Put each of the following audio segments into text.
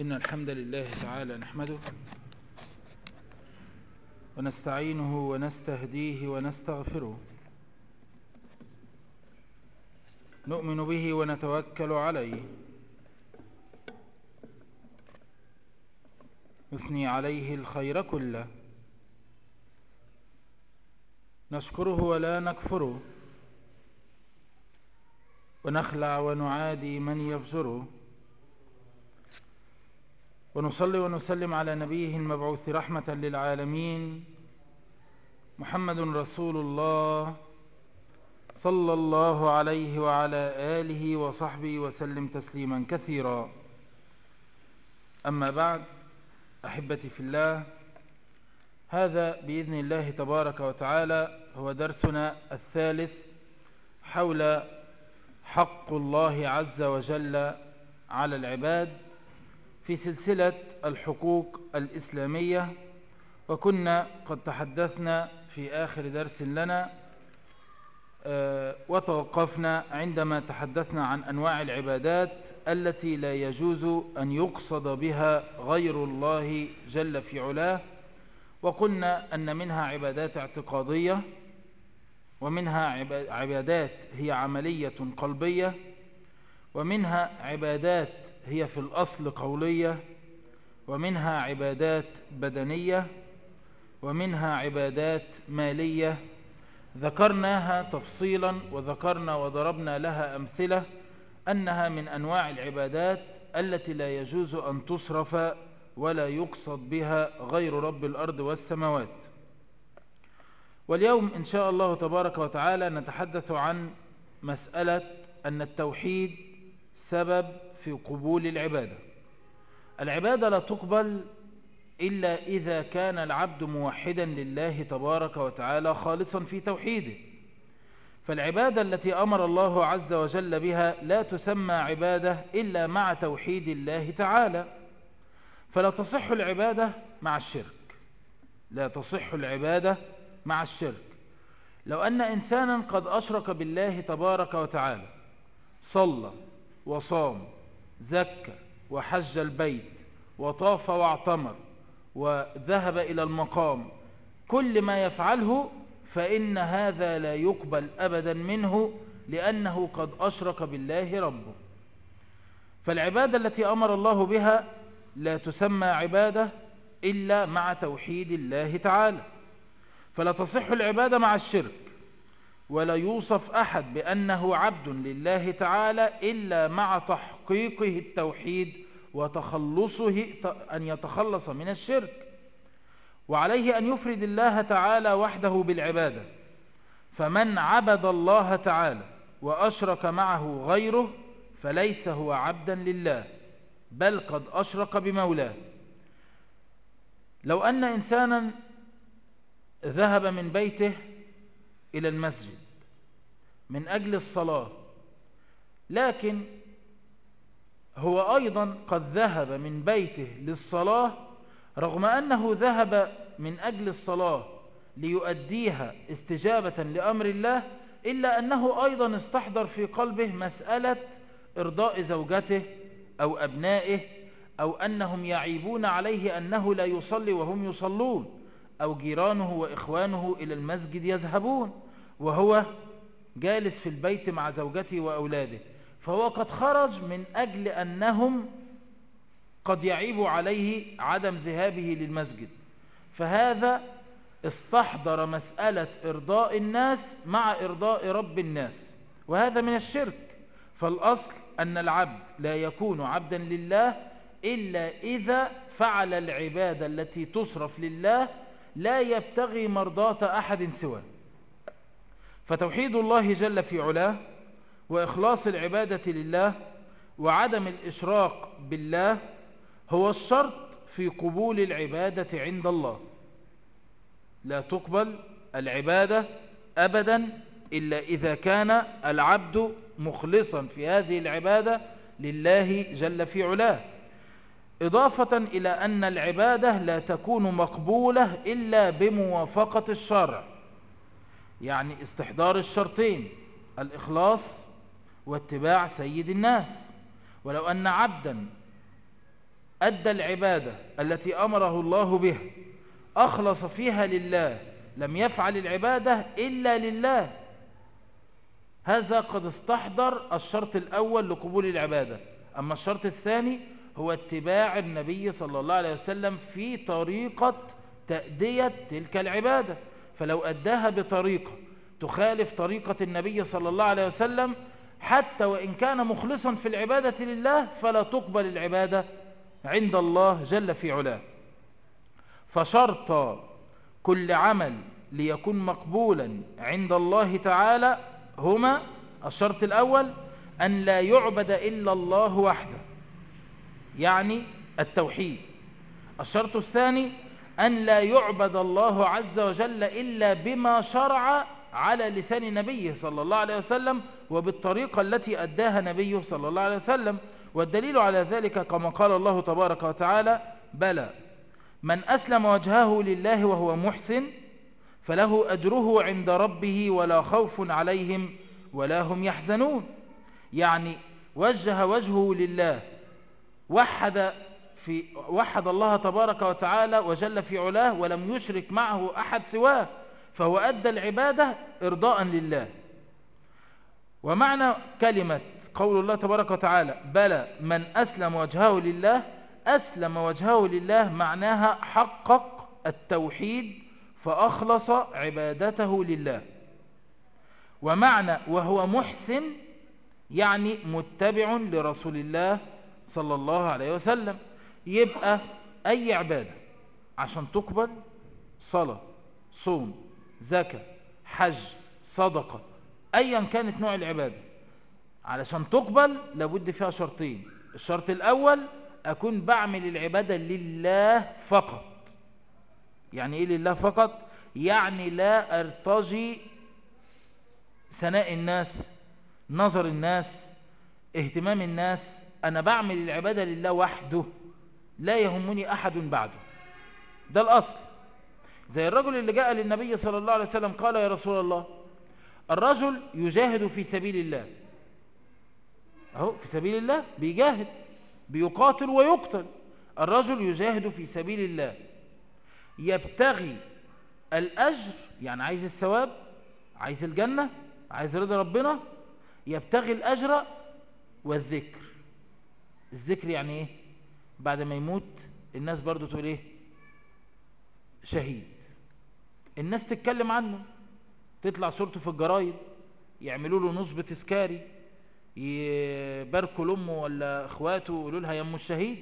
إن الحمد لله تعالى نحمده ونستعينه ونستهديه ونستغفره نؤمن به ونتوكل عليه نثني عليه الخير كله نشكره ولا نكفره ونخلع ونعادي من يفجره ونصلي ونسلم على نبيه المبعوث رحمة للعالمين محمد رسول الله صلى الله عليه وعلى آله وصحبه وسلم تسليما كثيرا أما بعد أحبتي في الله هذا بإذن الله تبارك وتعالى هو درسنا الثالث حول حق الله عز وجل على العباد في سلسلة الحقوق الإسلامية وكنا قد تحدثنا في آخر درس لنا وتوقفنا عندما تحدثنا عن أنواع العبادات التي لا يجوز أن يقصد بها غير الله جل في علاه وقلنا أن منها عبادات اعتقادية ومنها عبادات هي عملية قلبية ومنها عبادات هي في الأصل قولية ومنها عبادات بدنية ومنها عبادات مالية ذكرناها تفصيلا وذكرنا وضربنا لها أمثلة أنها من أنواع العبادات التي لا يجوز أن تصرف ولا يقصد بها غير رب الأرض والسماوات واليوم إن شاء الله تبارك وتعالى نتحدث عن مسألة أن التوحيد سبب في قبول العبادة العبادة لا تقبل إلا إذا كان العبد موحدا لله تبارك وتعالى خالصا في توحيده فالعبادة التي أمر الله عز وجل بها لا تسمى عبادة إلا مع توحيد الله تعالى فلا تصح العبادة مع الشرك لا تصح العبادة مع الشرك لو أن إنسانا قد أشرك بالله تبارك وتعالى صلى وصام زكى وحج البيت وطاف واعتمر وذهب إلى المقام كل ما يفعله فإن هذا لا يقبل أبدا منه لأنه قد أشرك بالله ربه فالعبادة التي أمر الله بها لا تسمى عبادة إلا مع توحيد الله تعالى فلا تصح العبادة مع الشرك ولا يوصف أحد بأنه عبد لله تعالى إلا مع تحقيقه التوحيد وتخلصه أن يتخلص من الشرك وعليه أن يفرد الله تعالى وحده بالعبادة فمن عبد الله تعالى وأشرك معه غيره فليس هو عبدا لله بل قد أشرك بمولاه لو أن إنسانا ذهب من بيته إلى المسجد من أجل الصلاة لكن هو أيضا قد ذهب من بيته للصلاة رغم أنه ذهب من أجل الصلاة ليؤديها استجابة لأمر الله إلا أنه أيضا استحضر في قلبه مسألة إرضاء زوجته أو أبنائه أو أنهم يعيبون عليه أنه لا يصلي وهم يصلون أو جيرانه وإخوانه إلى المسجد يذهبون وهو جالس في البيت مع زوجته وأولاده فهو قد خرج من أجل أنهم قد يعيب عليه عدم ذهابه للمسجد فهذا استحضر مسألة إرضاء الناس مع إرضاء رب الناس وهذا من الشرك فالأصل أن العبد لا يكون عبدا لله إلا إذا فعل العبادة التي تصرف لله لا يبتغي مرضاة أحد سواه فتوحيد الله جل في علاه وإخلاص العبادة لله وعدم الإشراك بالله هو الشرط في قبول العبادة عند الله لا تقبل العبادة أبدا إلا إذا كان العبد مخلصا في هذه العبادة لله جل في علاه إضافة إلى أن العبادة لا تكون مقبولة إلا بموافقة الشرع يعني استحضار الشرطين الإخلاص واتباع سيد الناس ولو أن عبدا أدى العبادة التي أمره الله بها أخلص فيها لله لم يفعل العبادة إلا لله هذا قد استحضر الشرط الأول لقبول العبادة أما الشرط الثاني هو اتباع النبي صلى الله عليه وسلم في طريقة تأدية تلك العبادة فلو أداها بطريقة تخالف طريقة النبي صلى الله عليه وسلم حتى وإن كان مخلصا في العبادة لله فلا تقبل العبادة عند الله جل في علاه فشرط كل عمل ليكون مقبولا عند الله تعالى هما الشرط الأول أن لا يعبد إلا الله وحده يعني التوحيد الشرط الثاني أن لا يعبد الله عز وجل إلا بما شرع على لسان نبيه صلى الله عليه وسلم وبالطريقة التي أداها نبيه صلى الله عليه وسلم والدليل على ذلك كما قال الله تبارك وتعالى بلى من أسلم وجهه لله وهو محسن فله أجره عند ربه ولا خوف عليهم ولا هم يحزنون يعني وجه وجهه لله وحد في وحد الله تبارك وتعالى وجل في علاه ولم يشرك معه أحد سواه فهو أدى العبادة إرضاء لله ومعنى كلمة قول الله تبارك وتعالى بلى من أسلم وجهه لله أسلم وجهه لله معناها حقق التوحيد فأخلص عبادته لله ومعنى وهو محسن يعني متبع لرسول الله صلى الله عليه وسلم يبقى أي عبادة عشان تقبل صلاة صوم زكاة حج صدقة أيا كانت نوع العبادة علشان تقبل لابد فيها شرطين الشرط الأول أكون بعمل العبادة لله فقط يعني إيه لله فقط يعني لا أرتجي ثناء الناس نظر الناس اهتمام الناس أنا بعمل العبادة لله وحده لا يهمني أحد بعده ده الأصل زي الرجل اللي جاء للنبي صلى الله عليه وسلم قال يا رسول الله الرجل يجاهد في سبيل الله اهو في سبيل الله بيجاهد بيقاتل ويقتل الرجل يجاهد في سبيل الله يبتغي الأجر يعني عايز الثواب عايز الجنة عايز رضا ربنا يبتغي الأجر والذكر الذكر يعني ايه بعد ما يموت الناس برضو تقول ايه شهيد الناس تتكلم عنه تطلع صورته في الجرايد يعملوا له نصب تذكاري يباركوا لامه ولا اخواته ويقولوا لها يا ام الشهيد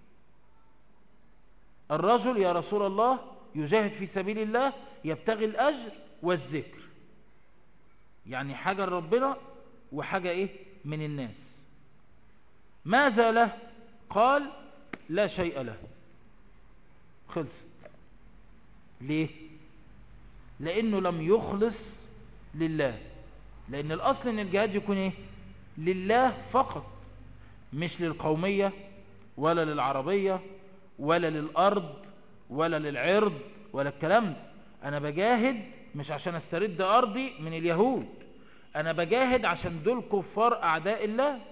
الرجل يا رسول الله يجاهد في سبيل الله يبتغي الاجر والذكر يعني حاجه لربنا وحاجه ايه من الناس ماذا له قال لا شيء له خلصت ليه لانه لم يخلص لله لان الاصل ان الجهاد يكون ايه لله فقط مش للقومية ولا للعربية ولا للأرض ولا للعرض ولا الكلام ده أنا بجاهد مش عشان استرد أرضي من اليهود أنا بجاهد عشان دول كفار أعداء الله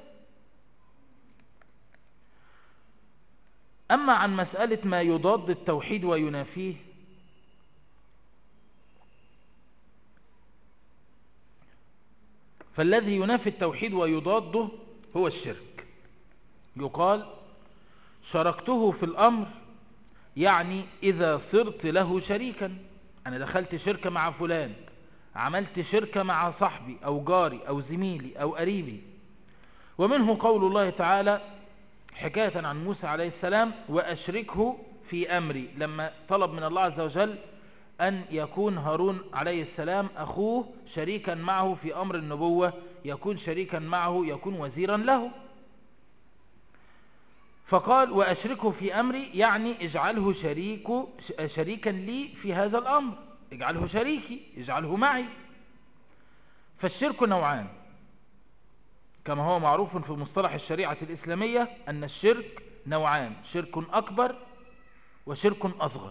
أما عن مسألة ما يضاد التوحيد وينافيه فالذي ينافي التوحيد ويضاده هو الشرك يقال شركته في الأمر يعني إذا صرت له شريكا أنا دخلت شركة مع فلان عملت شركة مع صاحبي أو جاري أو زميلي أو قريبي ومنه قول الله تعالى حكاية عن موسى عليه السلام وأشركه في أمري لما طلب من الله عز وجل أن يكون هارون عليه السلام أخوه شريكا معه في أمر النبوة يكون شريكا معه يكون وزيرا له فقال وأشركه في أمري يعني اجعله شريك شريكا لي في هذا الأمر اجعله شريكي اجعله معي فالشرك نوعان كما هو معروف في مصطلح الشريعة الإسلامية أن الشرك نوعان شرك أكبر وشرك أصغر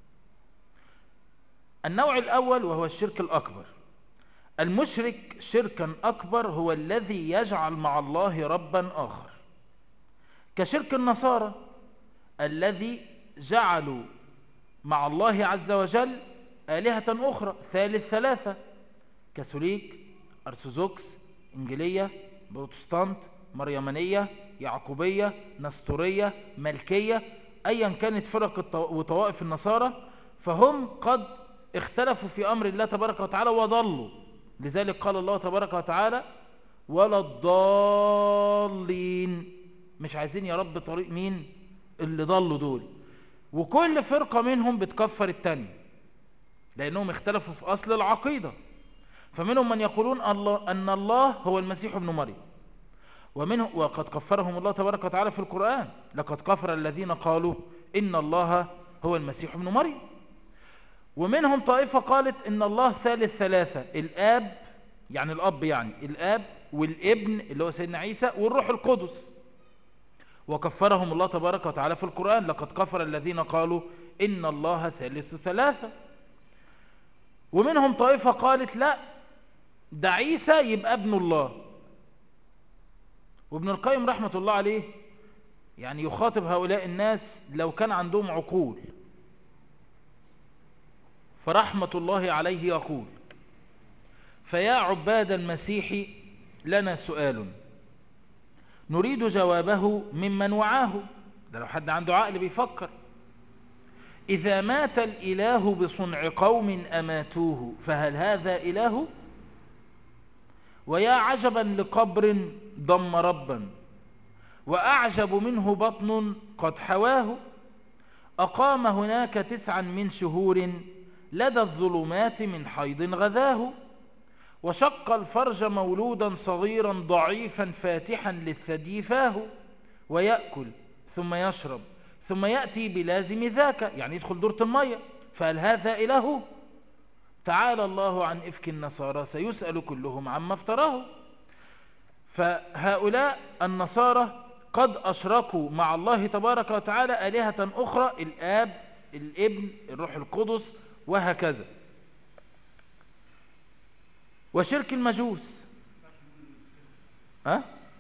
النوع الأول وهو الشرك الأكبر المشرك شركا أكبر هو الذي يجعل مع الله ربا آخر كشرك النصارى الذي جعلوا مع الله عز وجل آلهة أخرى ثالث ثلاثة كاثوليك أرثوذكس إنجيلية بروتستانت مريمانية يعقوبية نستورية ملكية أيا كانت فرق وطوائف النصارى فهم قد اختلفوا في أمر الله تبارك وتعالى وضلوا لذلك قال الله تبارك وتعالى ولا الضالين مش عايزين يا رب طريق مين اللي ضلوا دول وكل فرقة منهم بتكفر التانية لأنهم اختلفوا في أصل العقيدة فمنهم من يقولون الله أن الله هو المسيح ابن مريم ومنهم وقد كفرهم الله تبارك وتعالى في القرآن لقد كفر الذين قالوا إن الله هو المسيح ابن مريم ومنهم طائفة قالت إن الله ثالث ثلاثة الآب يعني الأب يعني الآب والابن اللي هو سيدنا عيسى والروح القدس وكفرهم الله تبارك وتعالى في القرآن لقد كفر الذين قالوا إن الله ثالث ثلاثة ومنهم طائفة قالت لا ده عيسى يبقى ابن الله وابن القيم رحمة الله عليه يعني يخاطب هؤلاء الناس لو كان عندهم عقول فرحمة الله عليه يقول فيا عباد المسيح لنا سؤال نريد جوابه ممن وعاه ده لو حد عنده عقل بيفكر إذا مات الإله بصنع قوم أماتوه فهل هذا إله؟ ويا عجبا لقبر ضم ربا وأعجب منه بطن قد حواه أقام هناك تسعا من شهور لدى الظلمات من حيض غذاه وشق الفرج مولودا صغيرا ضعيفا فاتحا للثدي فاه ويأكل ثم يشرب ثم يأتي بلازم ذاك يعني يدخل دورة المية فهل هذا إله تعالى الله عن إفك النصارى سيسأل كلهم عما افتراه فهؤلاء النصارى قد أشركوا مع الله تبارك وتعالى آلهة أخرى الآب الابن الروح القدس وهكذا وشرك المجوس ها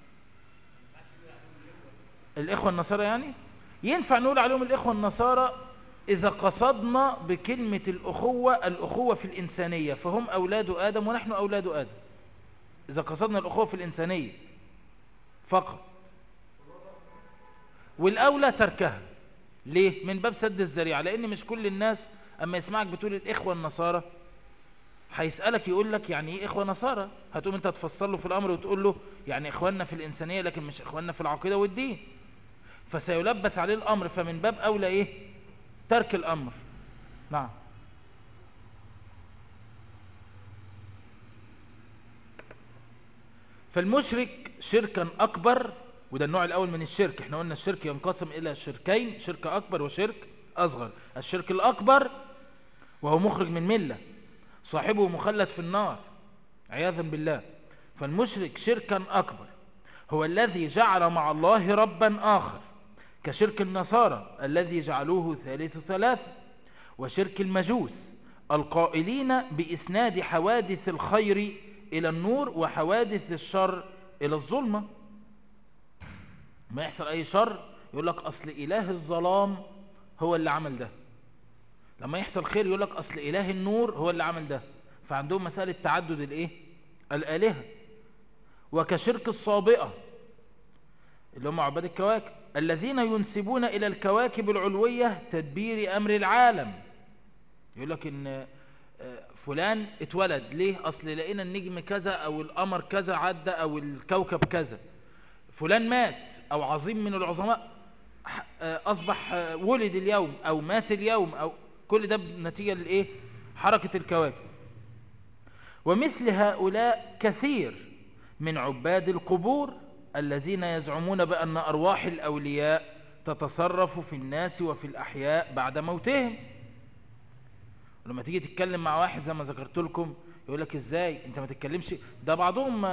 الإخوة النصارى يعني ينفع نقول عليهم الإخوة النصارى إذا قصدنا بكلمة الأخوة الأخوة في الإنسانية فهم أولاد آدم ونحن أولاد آدم إذا قصدنا الأخوة في الإنسانية فقط والأولى تركها ليه؟ من باب سد الذريعة لأن مش كل الناس أما يسمعك بتقول الإخوة النصارى هيسألك يقول لك يعني إيه إخوة نصارى هتقوم أنت تفصل له في الأمر وتقول له يعني إخواننا في الإنسانية لكن مش إخواننا في العقيدة والدين فسيلبس عليه الأمر فمن باب أولى إيه ترك الأمر نعم فالمشرك شركا أكبر وده النوع الأول من الشرك احنا قلنا الشرك ينقسم إلى شركين شرك أكبر وشرك أصغر الشرك الأكبر وهو مخرج من ملة صاحبه مخلد في النار عياذا بالله فالمشرك شركا أكبر هو الذي جعل مع الله ربا آخر كشرك النصارى الذي جعلوه ثالث ثلاثة وشرك المجوس القائلين بإسناد حوادث الخير إلى النور وحوادث الشر إلى الظلمة ما يحصل أي شر يقول لك أصل إله الظلام هو اللي عمل ده لما يحصل خير يقول لك أصل إله النور هو اللي عمل ده فعندهم مسألة تعدد الإيه؟ الآلهة وكشرك الصابئة اللي هم عباد الكواكب الذين ينسبون إلى الكواكب العلوية تدبير أمر العالم يقول لك إن فلان اتولد ليه أصل لقينا النجم كذا أو القمر كذا عدى أو الكوكب كذا فلان مات أو عظيم من العظماء أصبح ولد اليوم أو مات اليوم أو كل ده نتيجة لإيه حركة الكواكب ومثل هؤلاء كثير من عباد القبور الذين يزعمون بأن أرواح الأولياء تتصرف في الناس وفي الأحياء بعد موتهم ولما تيجي تتكلم مع واحد زي ما ذكرت لكم يقول لك ازاي انت ما تتكلمش ده بعضهم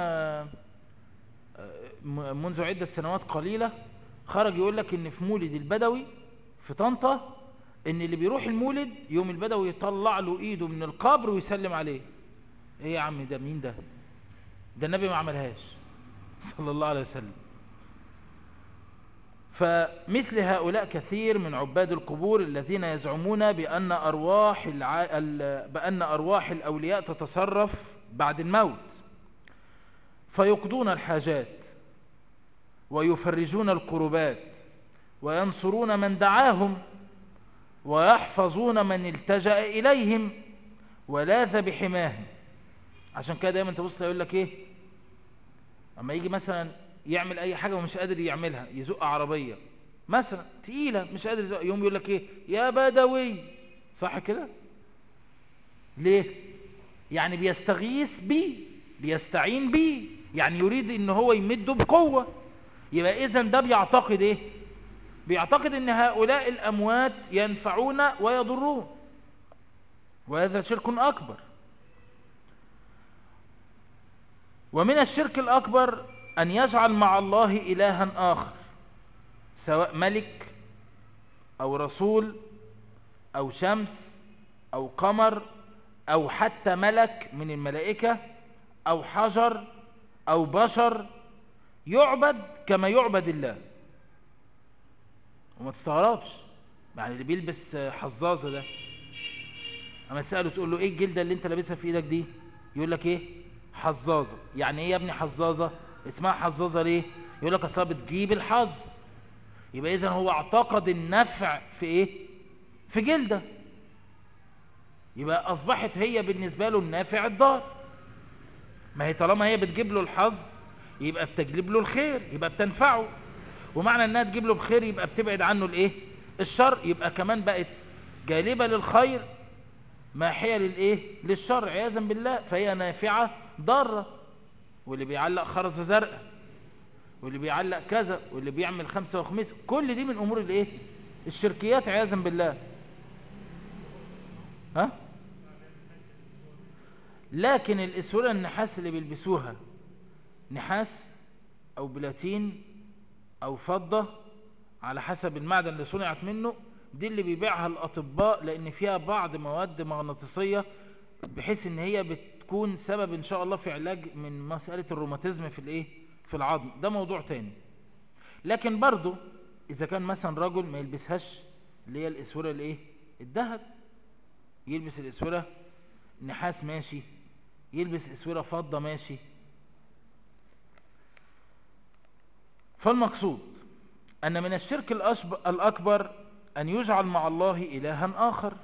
منذ عدة سنوات قليلة خرج يقول لك ان في مولد البدوي في طنطا ان اللي بيروح المولد يوم البدوي يطلع له ايده من القبر ويسلم عليه ايه يا عم ده مين ده ده النبي ما عملهاش صلى الله عليه وسلم فمثل هؤلاء كثير من عباد القبور الذين يزعمون بأن أرواح, الع... بأن أرواح الأولياء تتصرف بعد الموت فيقضون الحاجات ويفرجون الكربات وينصرون من دعاهم ويحفظون من التجأ إليهم ولاذ بحماهم عشان كده دايما تبص يقول لك ايه اما يجي مثلا يعمل اي حاجة ومش قادر يعملها يزق عربية مثلا تقيلة مش قادر يزق يوم يقول لك ايه يا بدوي صح كده ليه يعني بيستغيث بيه بيستعين بيه يعني يريد ان هو يمده بقوة يبقى اذا ده بيعتقد ايه بيعتقد ان هؤلاء الاموات ينفعون ويضرون وهذا شرك اكبر ومن الشرك الاكبر ان يجعل مع الله الها اخر سواء ملك او رسول او شمس او قمر او حتى ملك من الملائكة او حجر او بشر يعبد كما يعبد الله وما تستغربش يعني اللي بيلبس حظاظه ده اما تساله تقول له ايه الجلده اللي انت لابسها في ايدك دي يقول لك ايه حظاظه يعني ايه يا ابني حظاظه اسمها حظاظه ليه يقول لك اصلا بتجيب الحظ يبقى اذا هو اعتقد النفع في ايه في جلده يبقى اصبحت هي بالنسبه له النافع الضار ما هي طالما هي بتجيب له الحظ يبقى بتجلب له الخير يبقى بتنفعه ومعنى انها تجيب له بخير يبقى بتبعد عنه الايه الشر يبقى كمان بقت جالبة للخير ماحية للايه للشر عياذا بالله فهي نافعة ضارة واللي بيعلق خرزة زرقاء واللي بيعلق كذا واللي بيعمل خمسة وخميس كل دي من امور الايه الشركيات عياذا بالله ها لكن الاسورة النحاس اللي بيلبسوها نحاس او بلاتين او فضة على حسب المعدن اللي صنعت منه دي اللي بيبيعها الاطباء لان فيها بعض مواد مغناطيسية بحيث ان هي بتكون سبب ان شاء الله في علاج من مسألة الروماتيزم في الايه في العظم ده موضوع تاني لكن برضو اذا كان مثلا رجل ما يلبسهاش اللي هي الاسورة الايه الذهب يلبس الاسورة نحاس ماشي يلبس اسورة فضة ماشي فالمقصود أن من الشرك الأكبر أن يجعل مع الله إلها آخر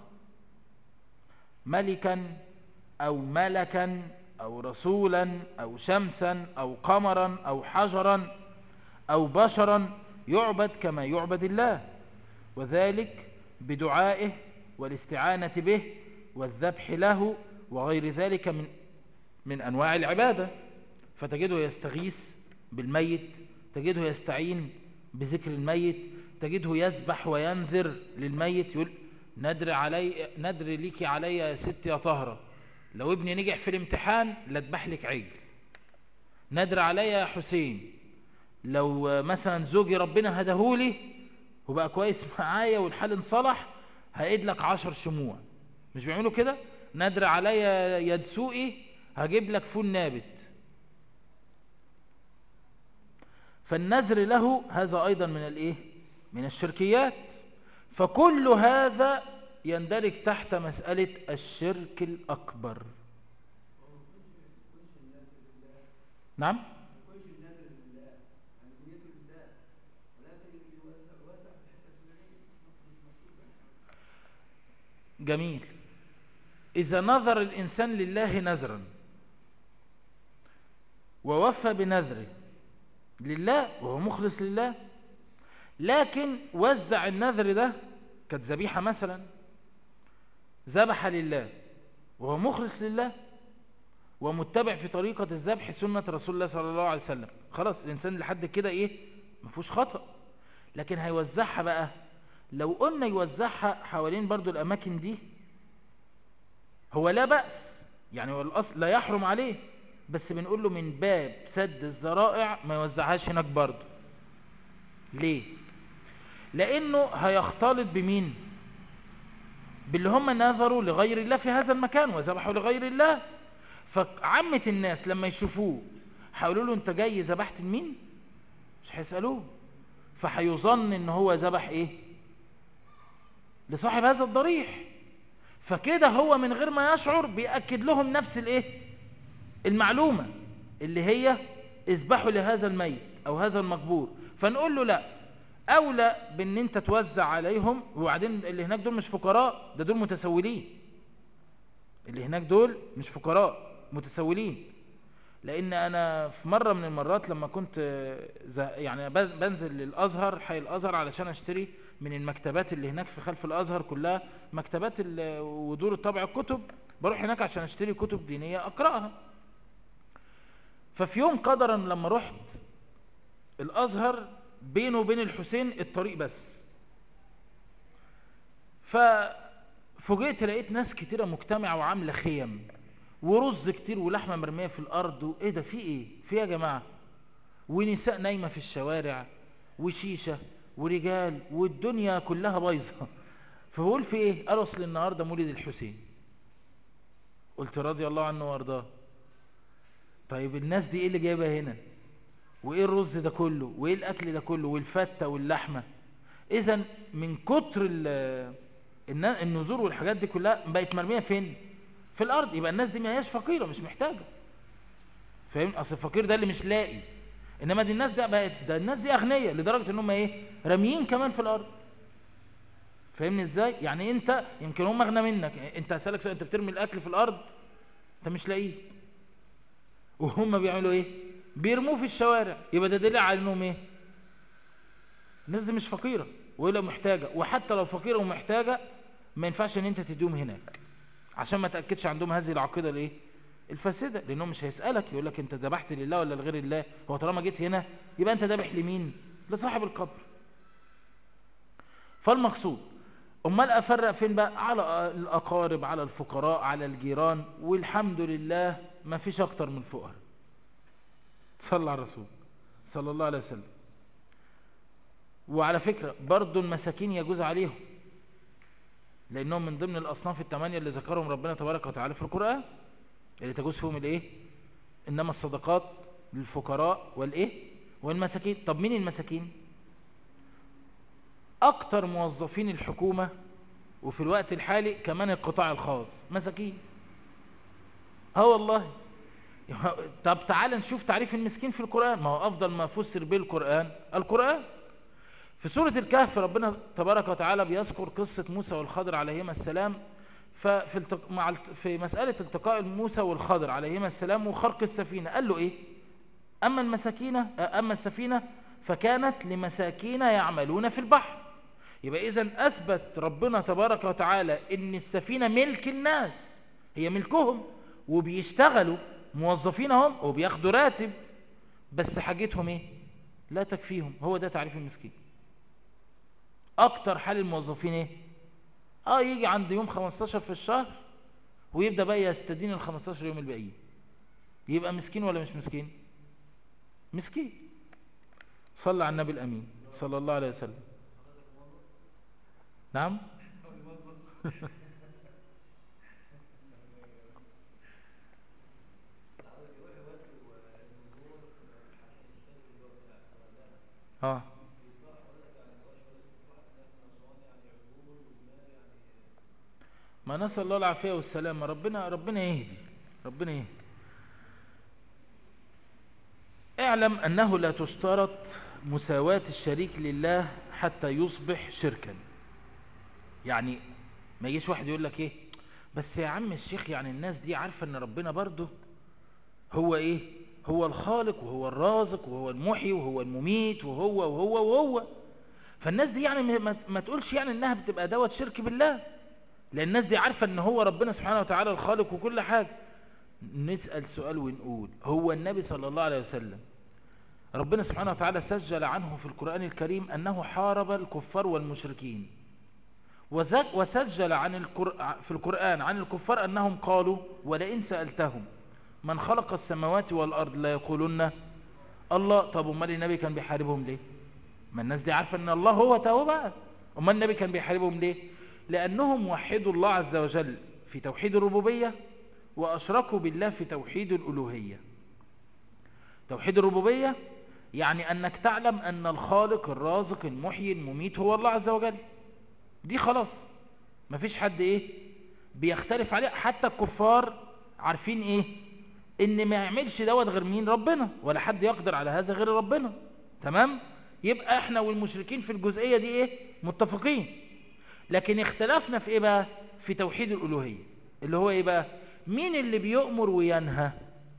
ملكا أو ملكا أو رسولا أو شمسا أو قمرا أو حجرا أو بشرا يعبد كما يعبد الله وذلك بدعائه والاستعانة به والذبح له وغير ذلك من من أنواع العبادة فتجده يستغيث بالميت تجده يستعين بذكر الميت تجده يسبح وينذر للميت يقول ندر علي ندر ليكي علي يا ست يا طهرة لو ابني نجح في الامتحان لاتبح لك عجل ندر علي يا حسين لو مثلا زوجي ربنا هدهولي وبقى كويس معايا والحال انصلح هقيد لك عشر شموع مش بيعملوا كده ندر عليا يا دسوقي هجيب لك فول نابت فالنذر له هذا أيضا من الإيه؟ من الشركيات فكل هذا يندرج تحت مسألة الشرك الأكبر نعم جميل إذا نظر الإنسان لله نذرا ووفى بنذره لله وهو مخلص لله لكن وزع النذر ده كانت ذبيحة مثلا ذبح لله وهو مخلص لله ومتبع في طريقة الذبح سنة رسول الله صلى الله عليه وسلم خلاص الإنسان لحد كده إيه ما فيهوش خطأ لكن هيوزعها بقى لو قلنا يوزعها حوالين برضو الأماكن دي هو لا بأس يعني هو الأصل لا يحرم عليه بس بنقول له من باب سد الذرائع ما يوزعهاش هناك برضه ليه لانه هيختلط بمين باللي هم نذروا لغير الله في هذا المكان وذبحوا لغير الله فعامة الناس لما يشوفوه هيقولوا له انت جاي ذبحت لمين مش هيسالوه فهيظن ان هو ذبح ايه لصاحب هذا الضريح فكده هو من غير ما يشعر بيأكد لهم نفس الايه المعلومة اللي هي اذبحوا لهذا الميت او هذا المقبور فنقول له لا اولى بان انت توزع عليهم وبعدين اللي هناك دول مش فقراء ده دول متسولين اللي هناك دول مش فقراء متسولين لان انا في مرة من المرات لما كنت يعني بنزل للازهر حي الازهر علشان اشتري من المكتبات اللي هناك في خلف الازهر كلها مكتبات ودور الطبع الكتب بروح هناك عشان اشتري كتب دينية اقرأها ففي يوم قدرا لما رحت الازهر بينه وبين الحسين الطريق بس ففوجئت لقيت ناس كتيرة مجتمعة وعاملة خيم ورز كتير ولحمة مرمية في الارض وايه ده في ايه في يا جماعة ونساء نايمة في الشوارع وشيشة ورجال والدنيا كلها بايظة فبقول في ايه قالوا اصل النهاردة مولد الحسين قلت رضي الله عنه وارضاه طيب الناس دي ايه اللي جايبها هنا وايه الرز ده كله وايه الاكل ده كله والفتة واللحمة اذا من كتر النذور والحاجات دي كلها بقت مرمية فين في الارض يبقى الناس دي ما هياش فقيرة مش محتاجة فاهم اصل الفقير ده اللي مش لاقي انما دي الناس ده بقت ده الناس دي اغنياء لدرجة انهم ايه راميين كمان في الارض فاهمني ازاي يعني انت يمكن هم اغنى منك انت هسألك سؤال انت بترمي الاكل في الارض انت مش لاقيه وهم بيعملوا ايه بيرموه في الشوارع يبقى ده دليل على انهم ايه الناس دي مش فقيرة ولا محتاجة وحتى لو فقيرة ومحتاجة ما ينفعش ان انت تديهم هناك عشان ما تأكدش عندهم هذه العقيدة الايه الفاسدة لانه مش هيسألك يقول لك انت ذبحت لله ولا لغير الله هو طالما جيت هنا يبقى انت ذبح لمين لصاحب القبر فالمقصود امال افرق فين بقى على الاقارب على الفقراء على الجيران والحمد لله ما فيش اكتر من فقراء صلى على الرسول صلى الله عليه وسلم وعلى فكرة برضو المساكين يجوز عليهم لانهم من ضمن الاصناف الثمانية اللي ذكرهم ربنا تبارك وتعالى في القرآن اللي تجوز فيهم الايه انما الصدقات للفقراء والايه والمساكين طب مين المساكين اكتر موظفين الحكومة وفي الوقت الحالي كمان القطاع الخاص مساكين اه والله طب تعال نشوف تعريف المسكين في القرآن ما هو افضل ما فسر به القرآن القرآن في سورة الكهف ربنا تبارك وتعالى بيذكر قصة موسى والخضر عليهما السلام ففي التق... مع الت... في مسألة التقاء موسى والخضر عليهما السلام وخرق السفينة قال له ايه اما المساكين اما السفينة فكانت لمساكين يعملون في البحر يبقى اذا اثبت ربنا تبارك وتعالى ان السفينة ملك الناس هي ملكهم وبيشتغلوا موظفين هم وبياخدوا راتب بس حاجتهم ايه لا تكفيهم هو ده تعريف المسكين اكتر حال الموظفين ايه اه يجي عند يوم 15 في الشهر ويبدأ بقى يستدين ال 15 يوم الباقيين يبقى مسكين ولا مش مسكين مسكين صلى على النبي الامين صلى الله عليه وسلم نعم اه ما نسأل الله العافية والسلامة ربنا ربنا يهدي ربنا يهدي اعلم أنه لا تشترط مساواة الشريك لله حتى يصبح شركا يعني ما يجيش واحد يقول لك ايه بس يا عم الشيخ يعني الناس دي عارفة ان ربنا برضه هو ايه هو الخالق وهو الرازق وهو المحيي وهو المميت وهو وهو وهو فالناس دي يعني ما, ما تقولش يعني انها بتبقى دوت شرك بالله لان الناس دي عارفة ان هو ربنا سبحانه وتعالى الخالق وكل حاجة نسأل سؤال ونقول هو النبي صلى الله عليه وسلم ربنا سبحانه وتعالى سجل عنه في القرآن الكريم أنه حارب الكفار والمشركين وسجل عن في القرآن عن الكفار أنهم قالوا ولئن سألتهم من خلق السماوات والأرض لا يقولون الله طب امال النبي كان بيحاربهم ليه ما الناس دي عارفة أن الله هو توبة امال النبي كان بيحاربهم ليه لأنهم وحدوا الله عز وجل في توحيد الربوبية وأشركوا بالله في توحيد الألوهية توحيد الربوبية يعني أنك تعلم أن الخالق الرازق المحيي المميت هو الله عز وجل دي خلاص مفيش حد إيه بيختلف عليه حتى الكفار عارفين إيه إن ما يعملش دوت غير مين ربنا ولا حد يقدر على هذا غير ربنا تمام يبقى احنا والمشركين في الجزئية دي ايه متفقين لكن اختلافنا في ايه بقى في توحيد الالوهية اللي هو ايه بقى مين اللي بيؤمر وينهى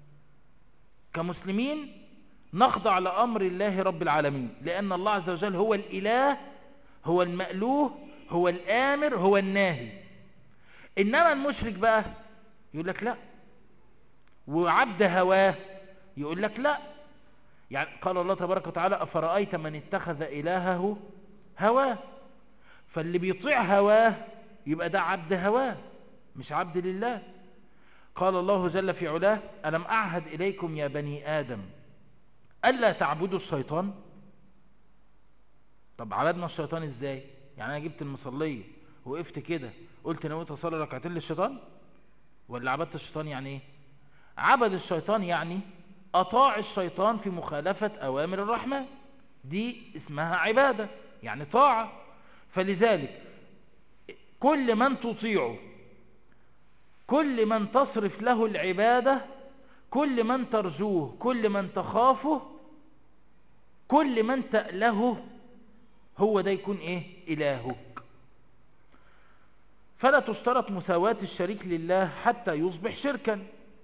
كمسلمين نخضع لأمر الله رب العالمين لأن الله عز وجل هو الإله هو المألوه هو الآمر هو الناهي إنما المشرك بقى يقول لك لا وعبد هواه يقول لك لا يعني قال الله تبارك وتعالى أفرأيت من اتخذ إلهه هواه فاللي بيطيع هواه يبقى ده عبد هواه مش عبد لله قال الله جل في علاه ألم أعهد إليكم يا بني آدم ألا تعبدوا الشيطان طب عبدنا الشيطان إزاي يعني أنا جبت المصلية وقفت كده قلت نويت أصلي ركعتين للشيطان ولا عبدت الشيطان يعني إيه عبد الشيطان يعني أطاع الشيطان في مخالفة أوامر الرحمن دي اسمها عبادة يعني طاعة فلذلك كل من تطيعه كل من تصرف له العبادة كل من ترجوه كل من تخافه كل من تأله هو ده يكون ايه إلهك فلا تشترط مساواة الشريك لله حتى يصبح شركا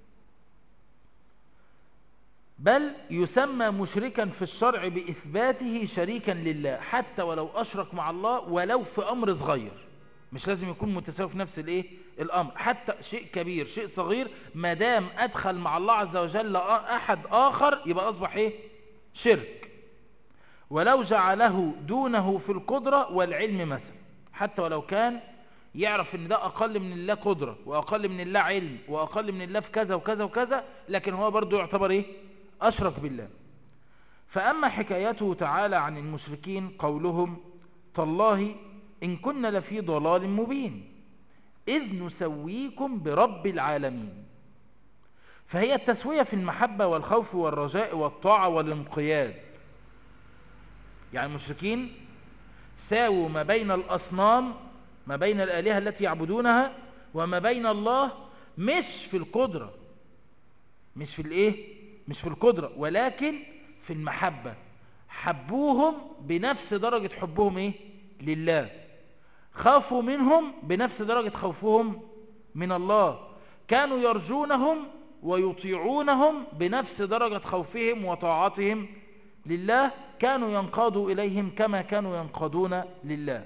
بل يسمى مشركا في الشرع بإثباته شريكا لله حتى ولو أشرك مع الله ولو في أمر صغير مش لازم يكون متساوي في نفس الايه الامر حتى شيء كبير شيء صغير ما دام ادخل مع الله عز وجل احد اخر يبقى اصبح ايه شرك ولو جعله دونه في القدرة والعلم مثلا حتى ولو كان يعرف ان ده اقل من الله قدرة واقل من الله علم واقل من الله في كذا وكذا وكذا لكن هو برضو يعتبر ايه اشرك بالله فاما حكايته تعالى عن المشركين قولهم تالله إن كنا لفي ضلال مبين إذ نسويكم برب العالمين فهي التسوية في المحبة والخوف والرجاء والطاعة والانقياد يعني المشركين ساووا ما بين الأصنام ما بين الآلهة التي يعبدونها وما بين الله مش في القدرة مش في الايه مش في القدرة ولكن في المحبة حبوهم بنفس درجة حبهم ايه لله خافوا منهم بنفس درجة خوفهم من الله كانوا يرجونهم ويطيعونهم بنفس درجة خوفهم وطاعتهم لله كانوا ينقادوا إليهم كما كانوا ينقادون لله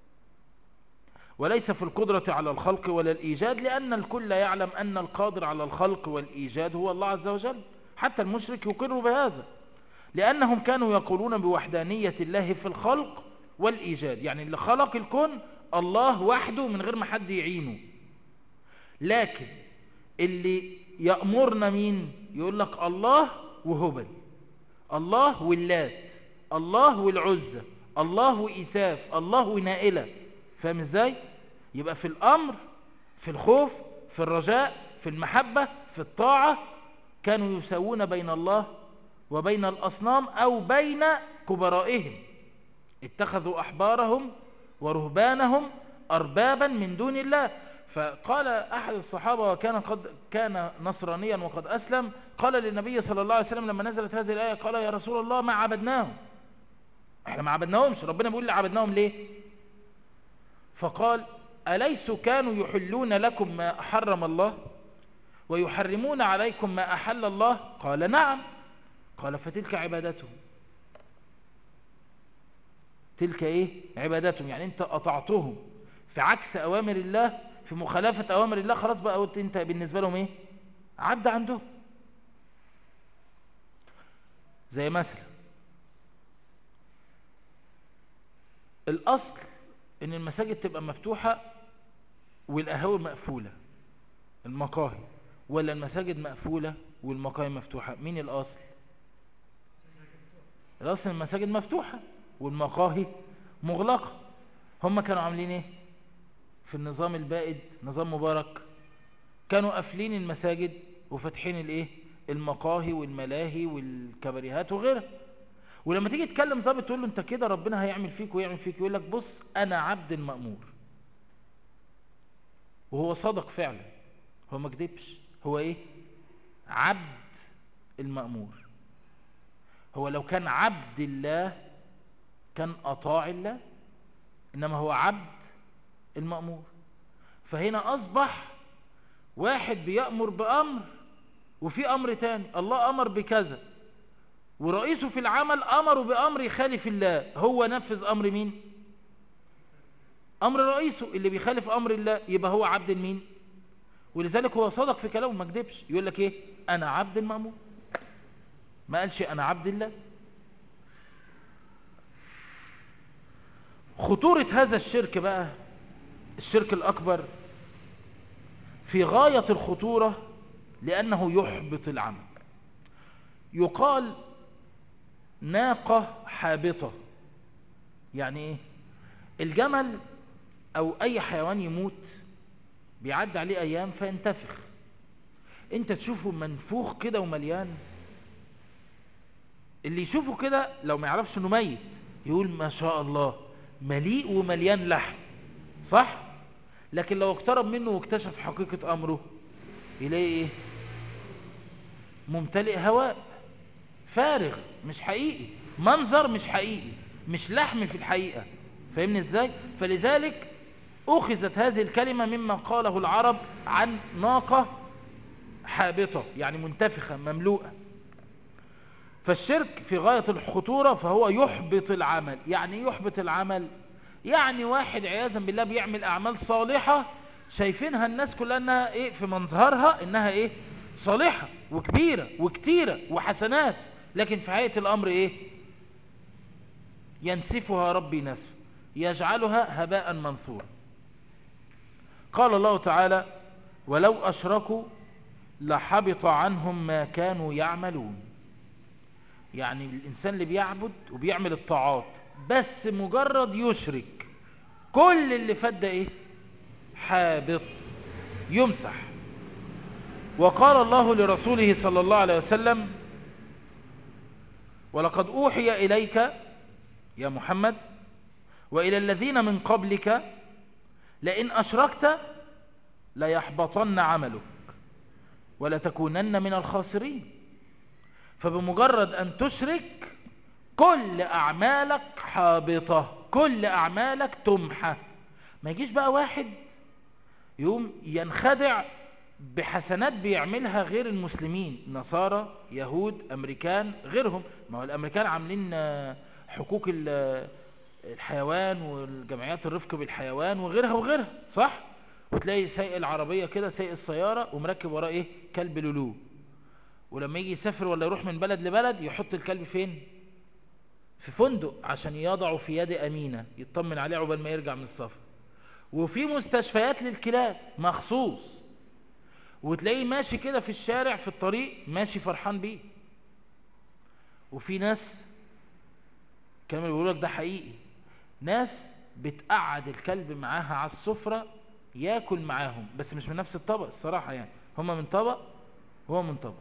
وليس في القدرة على الخلق ولا الإيجاد لأن الكل يعلم أن القادر على الخلق والإيجاد هو الله عز وجل حتى المشرك يقر بهذا لأنهم كانوا يقولون بوحدانية الله في الخلق والإيجاد يعني اللي خلق الكون الله وحده من غير ما حد يعينه لكن اللي يأمرنا مين يقول لك الله وهبل الله واللات الله والعزة الله وإساف الله ونائلة فاهم ازاي يبقى في الأمر في الخوف في الرجاء في المحبة في الطاعة كانوا يساوون بين الله وبين الأصنام أو بين كبرائهم اتخذوا أحبارهم ورهبانهم أربابا من دون الله فقال أحد الصحابة وكان قد كان نصرانيا وقد أسلم قال للنبي صلى الله عليه وسلم لما نزلت هذه الآية قال يا رسول الله ما عبدناهم احنا ما عبدناهمش ربنا بيقول لي عبدناهم ليه فقال أليسوا كانوا يحلون لكم ما حرم الله ويحرمون عليكم ما أحل الله قال نعم قال فتلك عبادتهم تلك ايه عبادتهم يعني انت اطعتهم في عكس اوامر الله في مخالفة اوامر الله خلاص بقى قلت انت بالنسبة لهم ايه عبد عندهم زي مثلا الاصل ان المساجد تبقى مفتوحة والقهاوي مقفولة المقاهي ولا المساجد مقفولة والمقاهي مفتوحة مين الاصل الاصل المساجد مفتوحة والمقاهي مغلقة هم كانوا عاملين ايه في النظام البائد نظام مبارك كانوا قافلين المساجد وفاتحين الايه المقاهي والملاهي والكباريهات وغيرها ولما تيجي تكلم ظابط تقول له انت كده ربنا هيعمل فيك ويعمل فيك يقول لك بص انا عبد مأمور وهو صدق فعلا هو ما كدبش هو ايه عبد المأمور هو لو كان عبد الله كان أطاع الله إنما هو عبد المأمور فهنا أصبح واحد بيأمر بأمر وفي أمر تاني الله أمر بكذا ورئيسه في العمل أمره بأمر يخالف الله هو نفذ أمر مين أمر رئيسه اللي بيخالف أمر الله يبقى هو عبد مين ولذلك هو صدق في كلامه ما كدبش يقول لك ايه انا عبد المأمور ما قالش انا عبد الله خطورة هذا الشرك بقى الشرك الأكبر في غاية الخطورة لأنه يحبط العمل يقال ناقة حابطة يعني ايه الجمل او اي حيوان يموت بيعدي عليه ايام فينتفخ انت تشوفه منفوخ كده ومليان اللي يشوفه كده لو ما يعرفش انه ميت يقول ما شاء الله مليء ومليان لحم صح لكن لو اقترب منه واكتشف حقيقة امره يلاقي ايه ممتلئ هواء فارغ مش حقيقي منظر مش حقيقي مش لحم في الحقيقة فاهمني ازاي فلذلك أخذت هذه الكلمة مما قاله العرب عن ناقة حابطة يعني منتفخة مملوءة فالشرك في غاية الخطورة فهو يحبط العمل يعني يحبط العمل يعني واحد عياذا بالله بيعمل أعمال صالحة شايفينها الناس كلها انها ايه في منظرها انها ايه صالحة وكبيرة وكتيرة وحسنات لكن في حقيقة الامر ايه ينسفها ربي نسف يجعلها هباء منثورا قال الله تعالى ولو أشركوا لحبط عنهم ما كانوا يعملون يعني الإنسان اللي بيعبد وبيعمل الطاعات بس مجرد يشرك كل اللي فات ده إيه حابط يمسح وقال الله لرسوله صلى الله عليه وسلم ولقد أوحي إليك يا محمد وإلى الذين من قبلك لئن أشركت ليحبطن عملك ولتكونن من الخاسرين فبمجرد أن تشرك كل أعمالك حابطة كل أعمالك تمحى ما يجيش بقى واحد يوم ينخدع بحسنات بيعملها غير المسلمين نصارى يهود أمريكان غيرهم ما هو الأمريكان عاملين حقوق الحيوان والجمعيات الرفق بالحيوان وغيرها وغيرها صح وتلاقي سايق العربية كده سايق السيارة ومركب وراه ايه كلب لولو ولما يجي يسافر ولا يروح من بلد لبلد يحط الكلب فين في فندق عشان يضعه في يد أمينة يطمن عليه عقبال ما يرجع من السفر وفي مستشفيات للكلاب مخصوص وتلاقيه ماشي كده في الشارع في الطريق ماشي فرحان بيه وفي ناس كانوا بيقولوا لك ده حقيقي ناس بتقعد الكلب معاها على السفرة ياكل معاهم بس مش من نفس الطبق الصراحة يعني هما من طبق وهو من طبق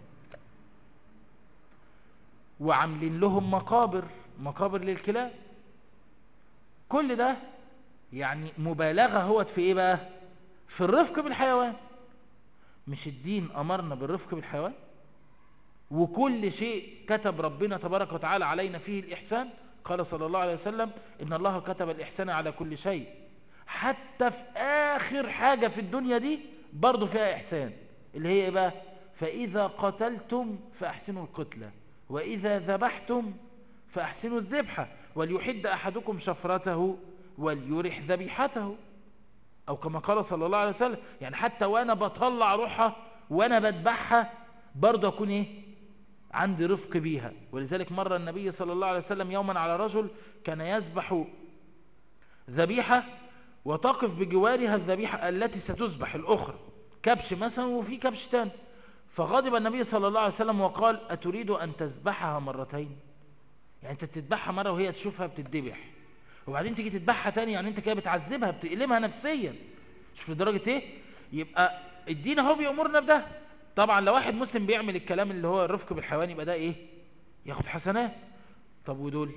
وعاملين لهم مقابر مقابر للكلاب كل ده يعني مبالغة هوت في ايه بقى في الرفق بالحيوان مش الدين امرنا بالرفق بالحيوان وكل شيء كتب ربنا تبارك وتعالى علينا فيه الإحسان قال صلى الله عليه وسلم إن الله كتب الإحسان على كل شيء حتى في آخر حاجة في الدنيا دي برضو فيها إحسان اللي هي إيه بقى فإذا قتلتم فأحسنوا القتلة وإذا ذبحتم فأحسنوا الذبحة وليحد أحدكم شفرته وليرح ذبيحته أو كما قال صلى الله عليه وسلم يعني حتى وأنا بطلع روحها وأنا بذبحها برضو أكون إيه عندي رفق بيها ولذلك مر النبي صلى الله عليه وسلم يوما على رجل كان يذبح ذبيحة وتقف بجوارها الذبيحة التي ستذبح الأخرى كبش مثلا وفي كبش تاني فغضب النبي صلى الله عليه وسلم وقال أتريد أن تذبحها مرتين يعني أنت تذبحها مرة وهي تشوفها بتذبح وبعدين تيجي تذبحها تاني يعني أنت كده بتعذبها بتقلمها نفسيا شوف لدرجة إيه يبقى الدين اهو بيأمرنا بده طبعا لو واحد مسلم بيعمل الكلام اللي هو الرفق بالحيوان يبقى ده ايه ياخد حسنات طب ودول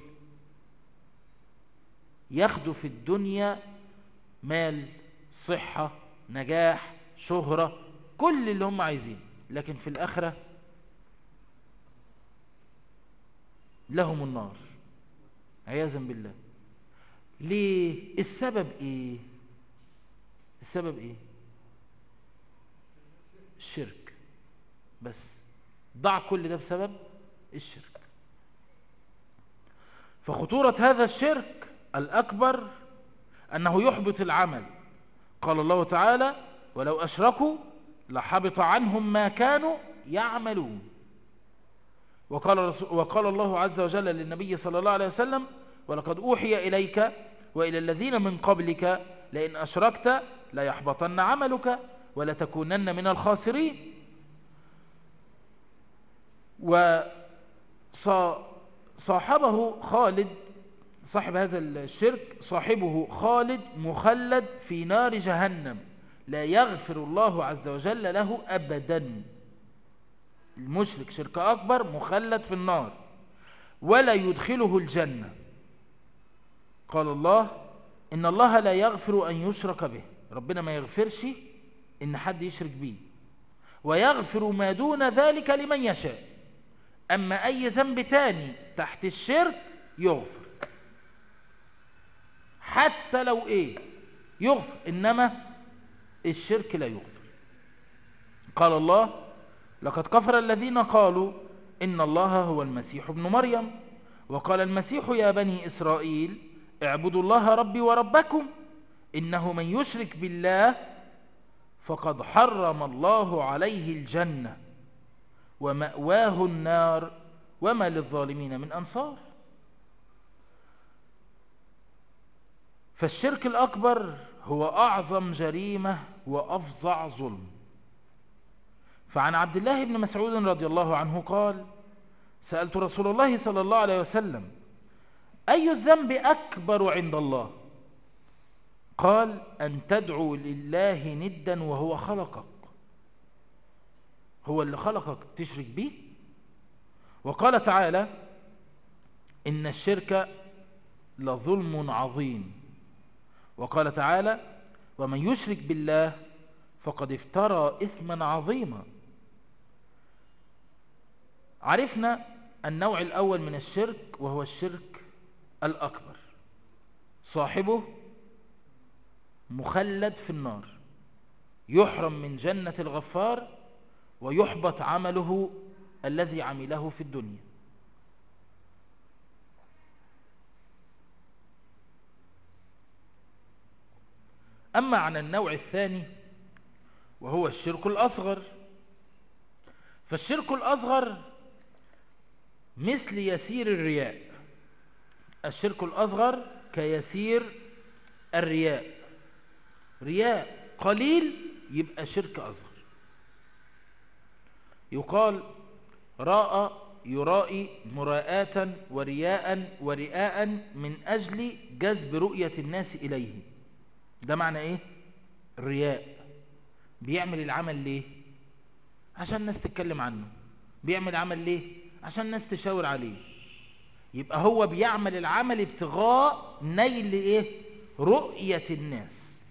ياخدوا في الدنيا مال صحة نجاح شهرة كل اللي هم عايزين لكن في الآخرة لهم النار عياذا بالله ليه السبب ايه السبب ايه الشرك بس ضع كل ده بسبب الشرك فخطورة هذا الشرك الأكبر أنه يحبط العمل قال الله تعالى ولو أشركوا لحبط عنهم ما كانوا يعملون وقال, وقال الله عز وجل للنبي صلى الله عليه وسلم ولقد أوحي إليك وإلى الذين من قبلك لئن أشركت ليحبطن عملك ولتكونن من الخاسرين وصاحبه خالد صاحب هذا الشرك صاحبه خالد مخلد في نار جهنم لا يغفر الله عز وجل له أبدا المشرك شرك أكبر مخلد في النار ولا يدخله الجنة قال الله إن الله لا يغفر أن يشرك به ربنا ما يغفرش إن حد يشرك به ويغفر ما دون ذلك لمن يشاء أما أي ذنب تاني تحت الشرك يغفر حتى لو إيه يغفر إنما الشرك لا يغفر قال الله لقد كفر الذين قالوا إن الله هو المسيح ابن مريم وقال المسيح يا بني إسرائيل اعبدوا الله ربي وربكم إنه من يشرك بالله فقد حرم الله عليه الجنة ومأواه النار وما للظالمين من أنصار فالشرك الأكبر هو أعظم جريمة وأفظع ظلم فعن عبد الله بن مسعود رضي الله عنه قال سألت رسول الله صلى الله عليه وسلم أي الذنب أكبر عند الله قال أن تدعو لله ندا وهو خلقك هو اللي خلقك تشرك به وقال تعالى إن الشرك لظلم عظيم وقال تعالى ومن يشرك بالله فقد افترى إثما عظيما عرفنا النوع الأول من الشرك وهو الشرك الأكبر صاحبه مخلد في النار يحرم من جنة الغفار ويحبط عمله الذي عمله في الدنيا أما عن النوع الثاني وهو الشرك الأصغر فالشرك الأصغر مثل يسير الرياء الشرك الأصغر كيسير الرياء رياء قليل يبقى شرك أصغر يقال راء يرائي مراءة ورياء ورئاء من أجل جذب رؤية الناس إليه ده معنى إيه؟ الرياء بيعمل العمل ليه؟ عشان الناس تتكلم عنه بيعمل عمل ليه؟ عشان الناس تشاور عليه يبقى هو بيعمل العمل ابتغاء نيل ايه رؤية الناس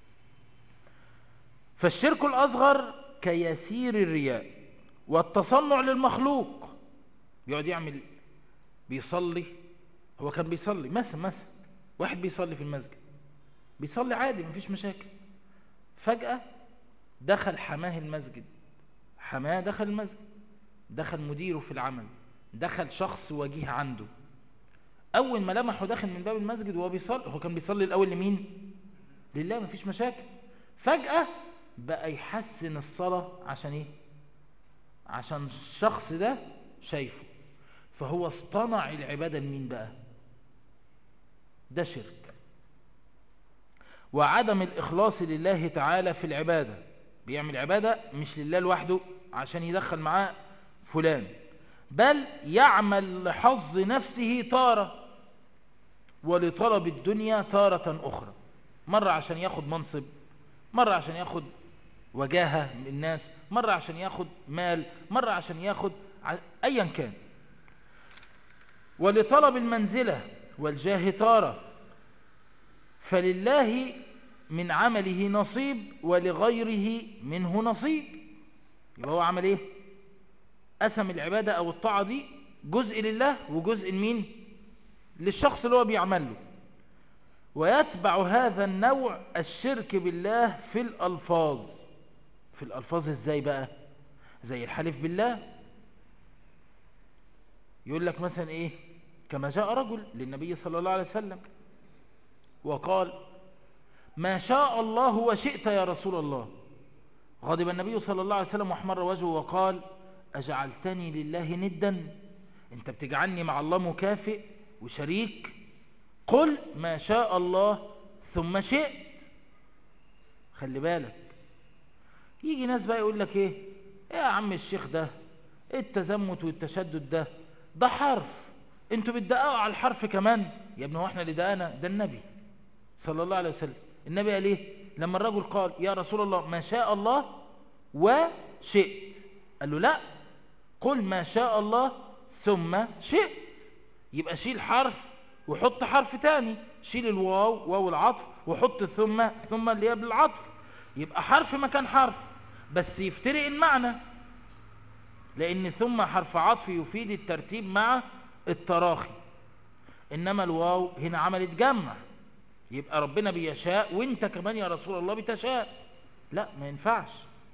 فالشرك الأصغر كيسير الرياء والتصنع للمخلوق بيقعد يعمل بيصلي هو كان بيصلي مثلا مثلا واحد بيصلي في المسجد بيصلي عادي مفيش مشاكل فجأة دخل حماه المسجد حماه دخل المسجد دخل مديره في العمل دخل شخص وجيه عنده اول ما لمحه داخل من باب المسجد وهو بيصلي هو كان بيصلي الاول لمين لله مفيش مشاكل فجأة بقى يحسن الصلاة عشان ايه عشان الشخص ده شايفه فهو اصطنع العبادة لمين بقى ده شرك وعدم الإخلاص لله تعالى في العبادة بيعمل عبادة مش لله لوحده عشان يدخل معاه فلان بل يعمل لحظ نفسه تارة ولطلب الدنيا تارة أخرى مرة عشان ياخد منصب مرة عشان ياخد وجاهة من الناس مرة عشان ياخد مال مرة عشان ياخد ع... أيا كان ولطلب المنزلة والجاه تارة فلله من عمله نصيب ولغيره منه نصيب يبقى هو عمل ايه قسم العبادة او الطاعة دي جزء لله وجزء لمين للشخص اللي هو بيعمل له ويتبع هذا النوع الشرك بالله في الألفاظ في الألفاظ ازاي بقى زي الحلف بالله يقول لك مثلا ايه كما جاء رجل للنبي صلى الله عليه وسلم وقال ما شاء الله وشئت يا رسول الله غضب النبي صلى الله عليه وسلم واحمر وجهه وقال أجعلتني لله ندا انت بتجعلني مع الله مكافئ وشريك قل ما شاء الله ثم شئت خلي بالك يجي ناس بقى يقول لك ايه يا عم الشيخ ده التزمت والتشدد ده ده حرف انتوا بتدققوا على الحرف كمان يا ابني هو احنا اللي دققنا ده النبي صلى الله عليه وسلم النبي قال ايه لما الرجل قال يا رسول الله ما شاء الله وشئت قال له لا قل ما شاء الله ثم شئت يبقى شيل حرف وحط حرف تاني شيل الواو واو العطف وحط ثم ثم اللي هي بالعطف يبقى حرف مكان حرف بس يفترق المعنى لان ثم حرف عطف يفيد الترتيب مع التراخي انما الواو هنا عملت جمع يبقى ربنا بيشاء وانت كمان يا رسول الله بتشاء لا ما ينفعش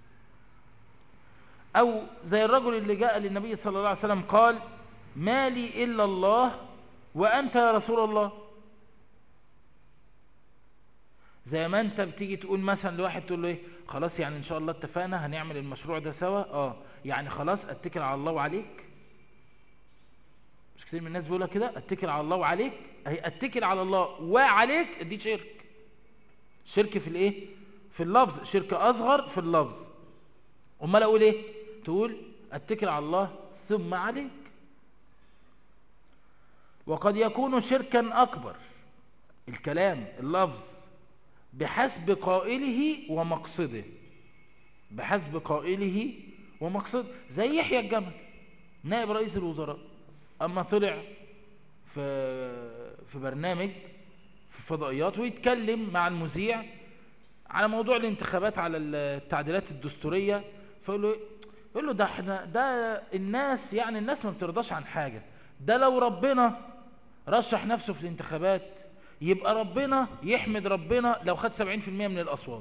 او زي الرجل اللي جاء للنبي صلى الله عليه وسلم قال ما لي الا الله وانت يا رسول الله زي ما انت بتيجي تقول مثلا لواحد تقول له ايه خلاص يعني ان شاء الله اتفقنا هنعمل المشروع ده سوا اه يعني خلاص اتكل على الله وعليك مش كتير من الناس بيقولها كده اتكل على الله وعليك اهي اتكل على الله وعليك دي شرك شرك في الايه في اللفظ شرك اصغر في اللفظ امال اقول ايه تقول اتكل على الله ثم عليك وقد يكون شركا اكبر الكلام اللفظ بحسب قائله ومقصده بحسب قائله ومقصده زي يحيى الجمل نائب رئيس الوزراء اما طلع في في برنامج في الفضائيات ويتكلم مع المذيع على موضوع الانتخابات على التعديلات الدستوريه فيقول له يقول له ده احنا ده الناس يعني الناس ما بترضاش عن حاجه ده لو ربنا رشح نفسه في الانتخابات يبقى ربنا يحمد ربنا لو خد 70% من الاصوات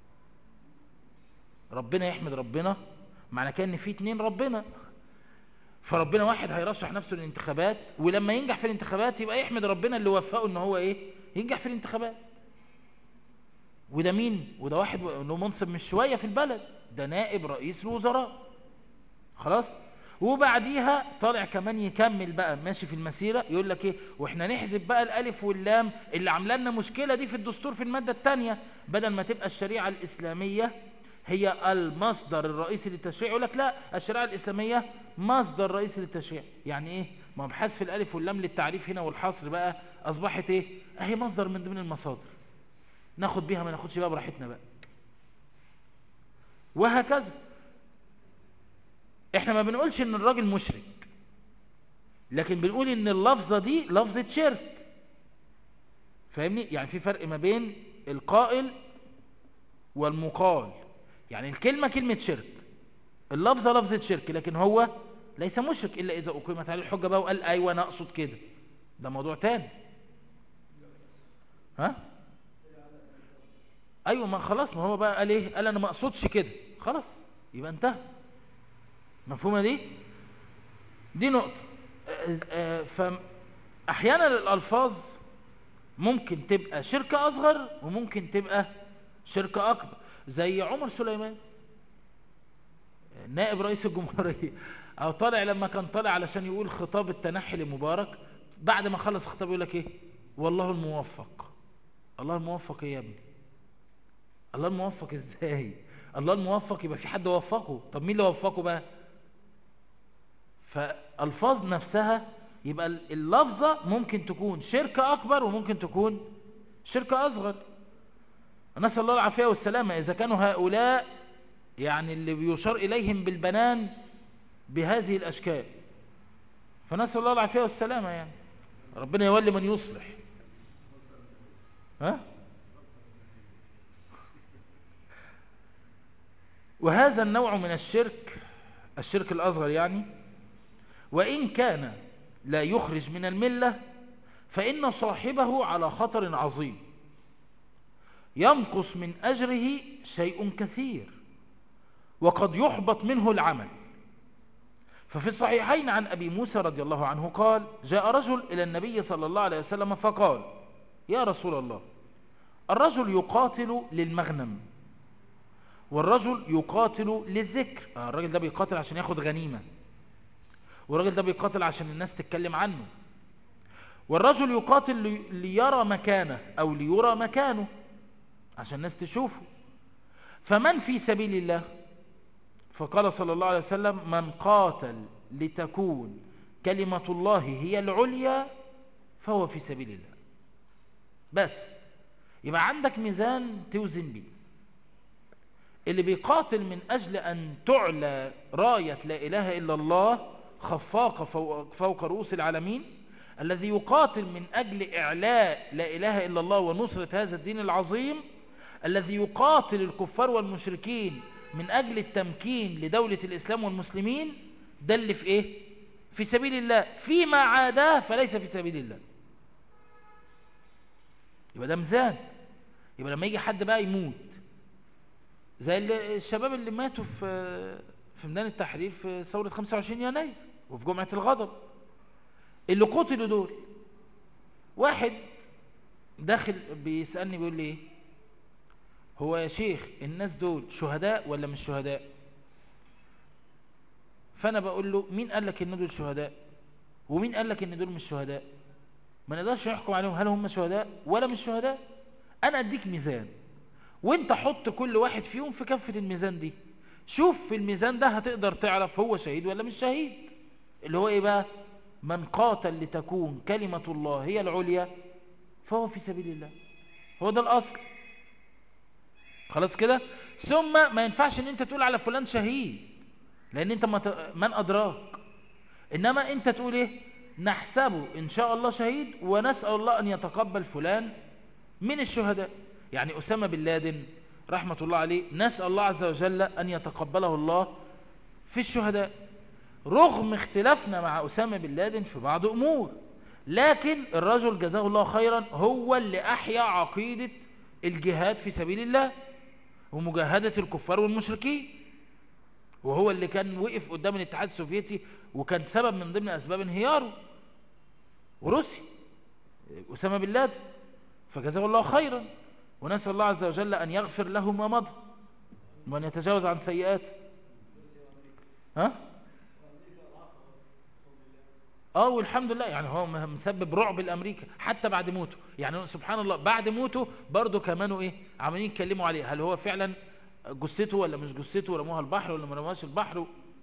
ربنا يحمد ربنا معنى كان في اتنين ربنا فربنا واحد هيرشح نفسه للانتخابات ولما ينجح في الانتخابات يبقى يحمد ربنا اللي وفقه ان هو ايه ينجح في الانتخابات وده مين وده واحد له منصب مش شويه في البلد ده نائب رئيس الوزراء خلاص وبعديها طالع كمان يكمل بقى ماشي في المسيرة يقول لك ايه واحنا نحذف بقى الالف واللام اللي عامله لنا مشكلة دي في الدستور في المادة الثانية بدل ما تبقى الشريعة الاسلامية هي المصدر الرئيسي للتشريع يقول لك لا الشريعة الاسلامية مصدر رئيسي للتشريع يعني ايه ما بحذف الالف واللام للتعريف هنا والحصر بقى اصبحت ايه اهي مصدر من ضمن المصادر ناخد بيها ما ناخدش بقى براحتنا بقى وهكذا احنا ما بنقولش ان الراجل مشرك لكن بنقول ان اللفظة دي لفظة شرك فاهمني يعني في فرق ما بين القائل والمقال يعني الكلمة كلمة شرك اللفظة لفظة شرك لكن هو ليس مشرك إلا إذا أقيمت عليه الحجة بقى وقال أيوة أنا أقصد كده ده موضوع تاني ها أيوة ما خلاص ما هو بقى قال إيه قال أنا ما أقصدش كده خلاص يبقى انتهى مفهومة دي دي نقطة فأحيانا الألفاظ ممكن تبقى شركة أصغر وممكن تبقى شركة أكبر زي عمر سليمان نائب رئيس الجمهورية أو طالع لما كان طالع علشان يقول خطاب التنحي لمبارك بعد ما خلص خطاب يقول لك إيه والله الموفق الله الموفق إيه يا ابني الله الموفق إزاي الله الموفق يبقى في حد وفقه طب مين اللي وفقه بقى فالفاظ نفسها يبقى اللفظة ممكن تكون شركة أكبر وممكن تكون شركة أصغر نسأل الله العافية والسلامة إذا كانوا هؤلاء يعني اللي بيشار إليهم بالبنان بهذه الأشكال فنسأل الله العافية والسلامة يعني ربنا يولي من يصلح ها وهذا النوع من الشرك الشرك الأصغر يعني وإن كان لا يخرج من الملة فإن صاحبه على خطر عظيم ينقص من أجره شيء كثير وقد يحبط منه العمل ففي الصحيحين عن أبي موسى رضي الله عنه قال جاء رجل إلى النبي صلى الله عليه وسلم فقال يا رسول الله الرجل يقاتل للمغنم والرجل يقاتل للذكر آه، الراجل ده بيقاتل عشان ياخد غنيمة والراجل ده بيقاتل عشان الناس تتكلم عنه والرجل يقاتل ليرى مكانه أو ليرى مكانه عشان الناس تشوفه فمن في سبيل الله فقال صلى الله عليه وسلم من قاتل لتكون كلمة الله هي العليا فهو في سبيل الله بس يبقى عندك ميزان توزن بيه اللي بيقاتل من أجل أن تعلى راية لا إله إلا الله خفاقة فوق رؤوس العالمين الذي يقاتل من أجل إعلاء لا إله إلا الله ونصرة هذا الدين العظيم الذي يقاتل الكفار والمشركين من أجل التمكين لدولة الإسلام والمسلمين ده اللي في إيه؟ في سبيل الله فيما عاداه فليس في سبيل الله يبقى ده ميزان يبقى لما يجي حد بقى يموت زي الشباب اللي ماتوا في في ميدان التحرير في ثورة 25 يناير وفي جمعة الغضب اللي قتلوا دول واحد داخل بيسألني بيقول لي ايه هو يا شيخ الناس دول شهداء ولا مش شهداء فانا بقول له مين قال لك ان دول شهداء ومين قال لك ان دول مش شهداء ما نقدرش نحكم عليهم هل هم شهداء ولا مش شهداء انا اديك ميزان وانت حط كل واحد فيهم في كفة الميزان دي شوف في الميزان ده هتقدر تعرف هو شهيد ولا مش شهيد اللي هو ايه بقى من قاتل لتكون كلمة الله هي العليا فهو في سبيل الله هو ده الاصل خلاص كده ثم ما ينفعش ان انت تقول على فلان شهيد لان انت من ادراك انما انت تقول ايه نحسبه ان شاء الله شهيد ونسأل الله ان يتقبل فلان من الشهداء يعني اسامة بن لادن رحمة الله عليه نسأل الله عز وجل ان يتقبله الله في الشهداء رغم اختلافنا مع اسامة بن لادن في بعض امور لكن الرجل جزاه الله خيرا هو اللي احيا عقيدة الجهاد في سبيل الله ومجاهدة الكفار والمشركين وهو اللي كان وقف قدام الاتحاد السوفيتي وكان سبب من ضمن أسباب انهياره وروسيا أسامة بن لادن فجزاه الله خيرا ونسأل الله عز وجل أن يغفر له ما مضى وأن يتجاوز عن سيئاته ها؟ اه والحمد لله يعني هو مسبب رعب الامريكا حتى بعد موته يعني سبحان الله بعد موته برضه كمانوا ايه عمالين يتكلموا عليه هل هو فعلا جثته ولا مش جثته رموها البحر ولا ما رموهاش البحر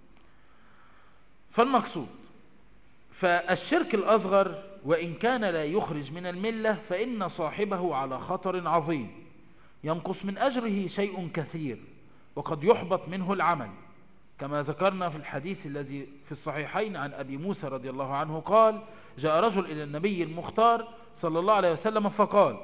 فالمقصود فالشرك الاصغر وان كان لا يخرج من المله فان صاحبه على خطر عظيم ينقص من اجره شيء كثير وقد يحبط منه العمل كما ذكرنا في الحديث الذي في الصحيحين عن أبي موسى رضي الله عنه قال جاء رجل إلى النبي المختار صلى الله عليه وسلم فقال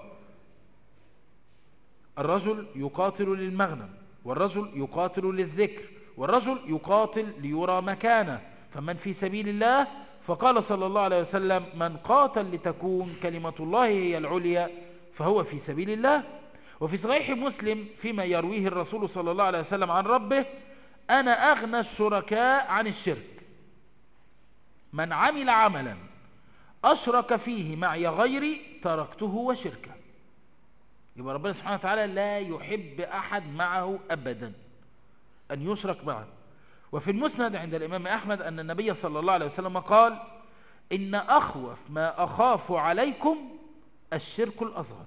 الرجل يقاتل للمغنم والرجل يقاتل للذكر والرجل يقاتل ليرى مكانه فمن في سبيل الله فقال صلى الله عليه وسلم من قاتل لتكون كلمة الله هي العليا فهو في سبيل الله وفي صحيح مسلم فيما يرويه الرسول صلى الله عليه وسلم عن ربه أنا أغنى الشركاء عن الشرك من عمل عملا أشرك فيه معي غيري تركته وشركه يبقى ربنا سبحانه وتعالى لا يحب أحد معه أبدا أن يشرك معه وفي المسند عند الإمام أحمد أن النبي صلى الله عليه وسلم قال إن أخوف ما أخاف عليكم الشرك الأصغر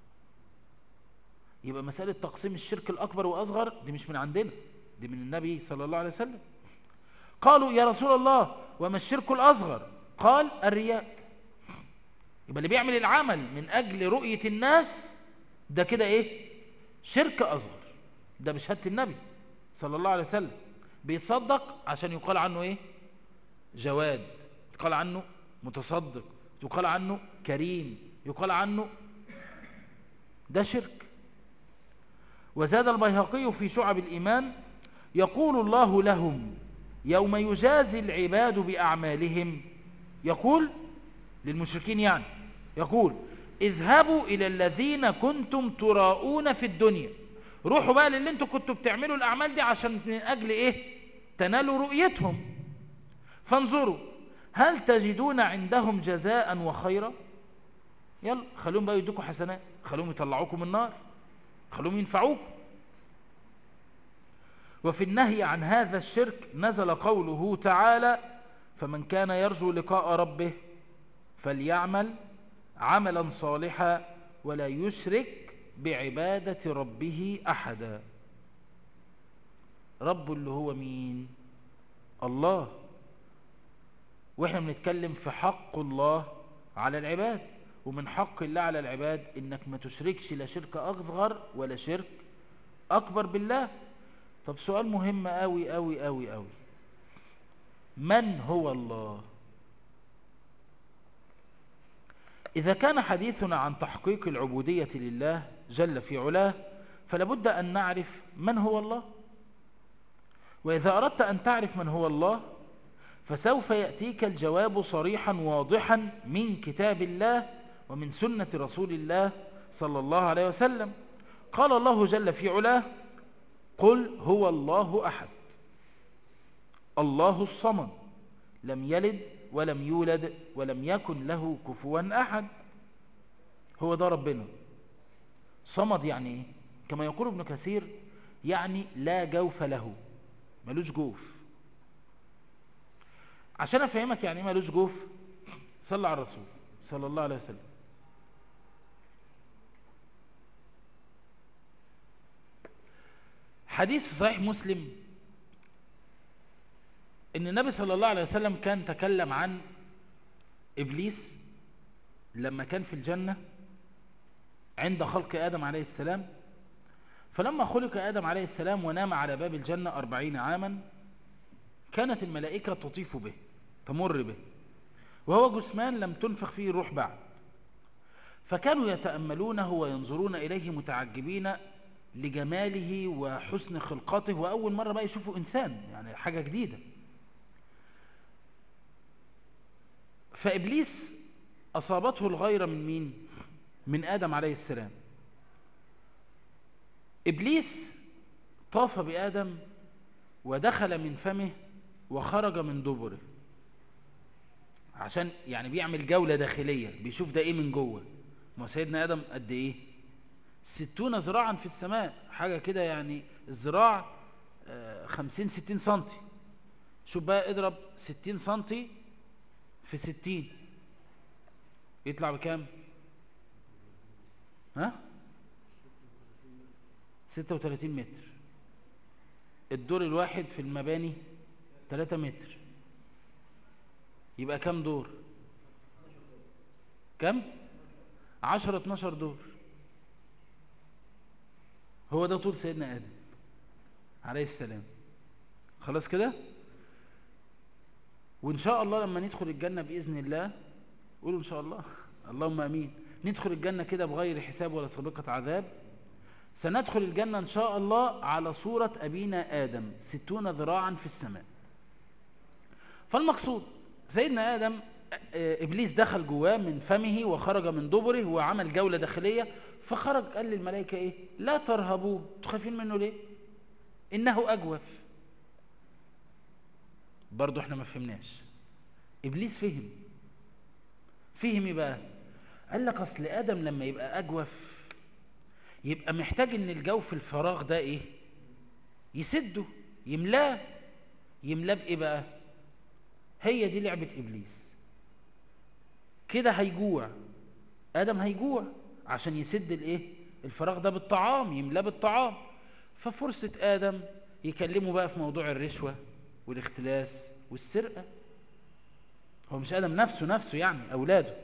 يبقى مسألة تقسيم الشرك الأكبر وأصغر دي مش من عندنا دي من النبي صلى الله عليه وسلم قالوا يا رسول الله وما الشرك الأصغر قال الرياء يبقى اللي بيعمل العمل من أجل رؤية الناس ده كده إيه شرك أصغر ده بشهادة النبي صلى الله عليه وسلم بيتصدق عشان يقال عنه إيه جواد يقال عنه متصدق يقال عنه كريم يقال عنه ده شرك وزاد البيهقي في شعب الإيمان يقول الله لهم يوم يجازي العباد بأعمالهم يقول للمشركين يعني يقول اذهبوا إلى الذين كنتم تراؤون في الدنيا روحوا بقى للي انتوا كنتوا بتعملوا الأعمال دي عشان من أجل إيه تنالوا رؤيتهم فانظروا هل تجدون عندهم جزاء وخيرا يلا خلوهم بقى يدوكوا حسنات خلوهم يطلعوكم من النار خلوهم ينفعوكم وفي النهي عن هذا الشرك نزل قوله تعالى فمن كان يرجو لقاء ربه فليعمل عملا صالحا ولا يشرك بعبادة ربه أحدا رب اللي هو مين الله واحنا بنتكلم في حق الله على العباد ومن حق الله على العباد انك ما تشركش لا شرك اصغر ولا شرك اكبر بالله طب سؤال مهم قوي قوي قوي قوي من هو الله إذا كان حديثنا عن تحقيق العبودية لله جل في علاه فلابد أن نعرف من هو الله وإذا أردت أن تعرف من هو الله فسوف يأتيك الجواب صريحا واضحا من كتاب الله ومن سنة رسول الله صلى الله عليه وسلم قال الله جل في علاه قل هو الله أحد الله الصمد لم يلد ولم يولد ولم يكن له كفوا أحد هو ده ربنا صمد يعني إيه كما يقول ابن كثير يعني لا جوف له ملوش جوف عشان أفهمك يعني إيه ملوش جوف صلى على الرسول صلى الله عليه وسلم حديث في صحيح مسلم ان النبي صلى الله عليه وسلم كان تكلم عن ابليس لما كان في الجنة عند خلق ادم عليه السلام فلما خلق ادم عليه السلام ونام على باب الجنة أربعين عاما كانت الملائكة تطيف به تمر به وهو جثمان لم تنفخ فيه الروح بعد فكانوا يتأملونه وينظرون إليه متعجبين لجماله وحسن خلقته وأول مرة بقى يشوفوا إنسان يعني حاجة جديدة فإبليس أصابته الغيرة من مين؟ من آدم عليه السلام إبليس طاف بآدم ودخل من فمه وخرج من دبره عشان يعني بيعمل جولة داخلية بيشوف ده ايه من جوه ما سيدنا آدم قد ايه ستون ذراعا في السماء حاجة كده يعني الذراع خمسين ستين سنتي شوف بقى اضرب ستين سنتي في ستين يطلع بكام ها ستة وتلاتين متر الدور الواحد في المباني تلاتة متر يبقى كم دور كم عشرة اتناشر دور هو ده طول سيدنا آدم عليه السلام خلاص كده وإن شاء الله لما ندخل الجنة بإذن الله قولوا إن شاء الله اللهم أمين ندخل الجنة كده بغير حساب ولا سابقة عذاب سندخل الجنة إن شاء الله على صورة أبينا آدم ستون ذراعا في السماء فالمقصود سيدنا آدم إبليس دخل جواه من فمه وخرج من دبره وعمل جولة داخلية فخرج قال للملائكة إيه لا ترهبوه تخافين منه ليه إنه أجوف برضو احنا ما فهمناش إبليس فهم فهم إيه بقى قال لك أصل آدم لما يبقى أجوف يبقى محتاج ان الجوف الفراغ ده ايه يسده يملاه يملاه بايه بقى هي دي لعبة ابليس كده هيجوع ادم هيجوع عشان يسد الايه الفراغ ده بالطعام يملاه بالطعام ففرصة ادم يكلمه بقى في موضوع الرشوة والاختلاس والسرقة هو مش ادم نفسه نفسه يعني اولاده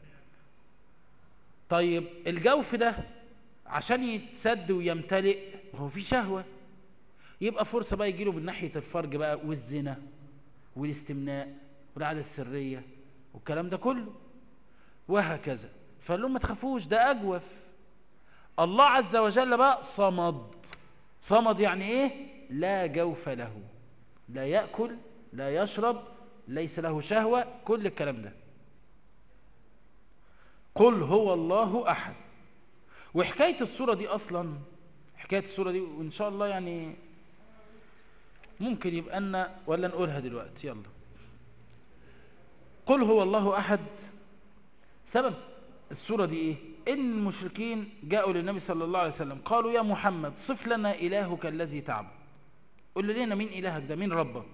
طيب الجوف ده عشان يتسد ويمتلئ هو في شهوة يبقى فرصة بقى يجيله من ناحية الفرج بقى والزنا والاستمناء والعادة السرية والكلام ده كله وهكذا فقال لهم ما تخافوش ده أجوف الله عز وجل بقى صمد صمد يعني ايه لا جوف له لا يأكل لا يشرب ليس له شهوة كل الكلام ده قل هو الله أحد وحكاية الصورة دي أصلا حكاية الصورة دي وإن شاء الله يعني ممكن يبقى لنا ولا نقولها دلوقتي يلا قل هو الله أحد سبب الصورة دي إيه إن المشركين جاءوا للنبي صلى الله عليه وسلم قالوا يا محمد صف لنا إلهك الذي تعبد قل لنا مين إلهك ده مين ربك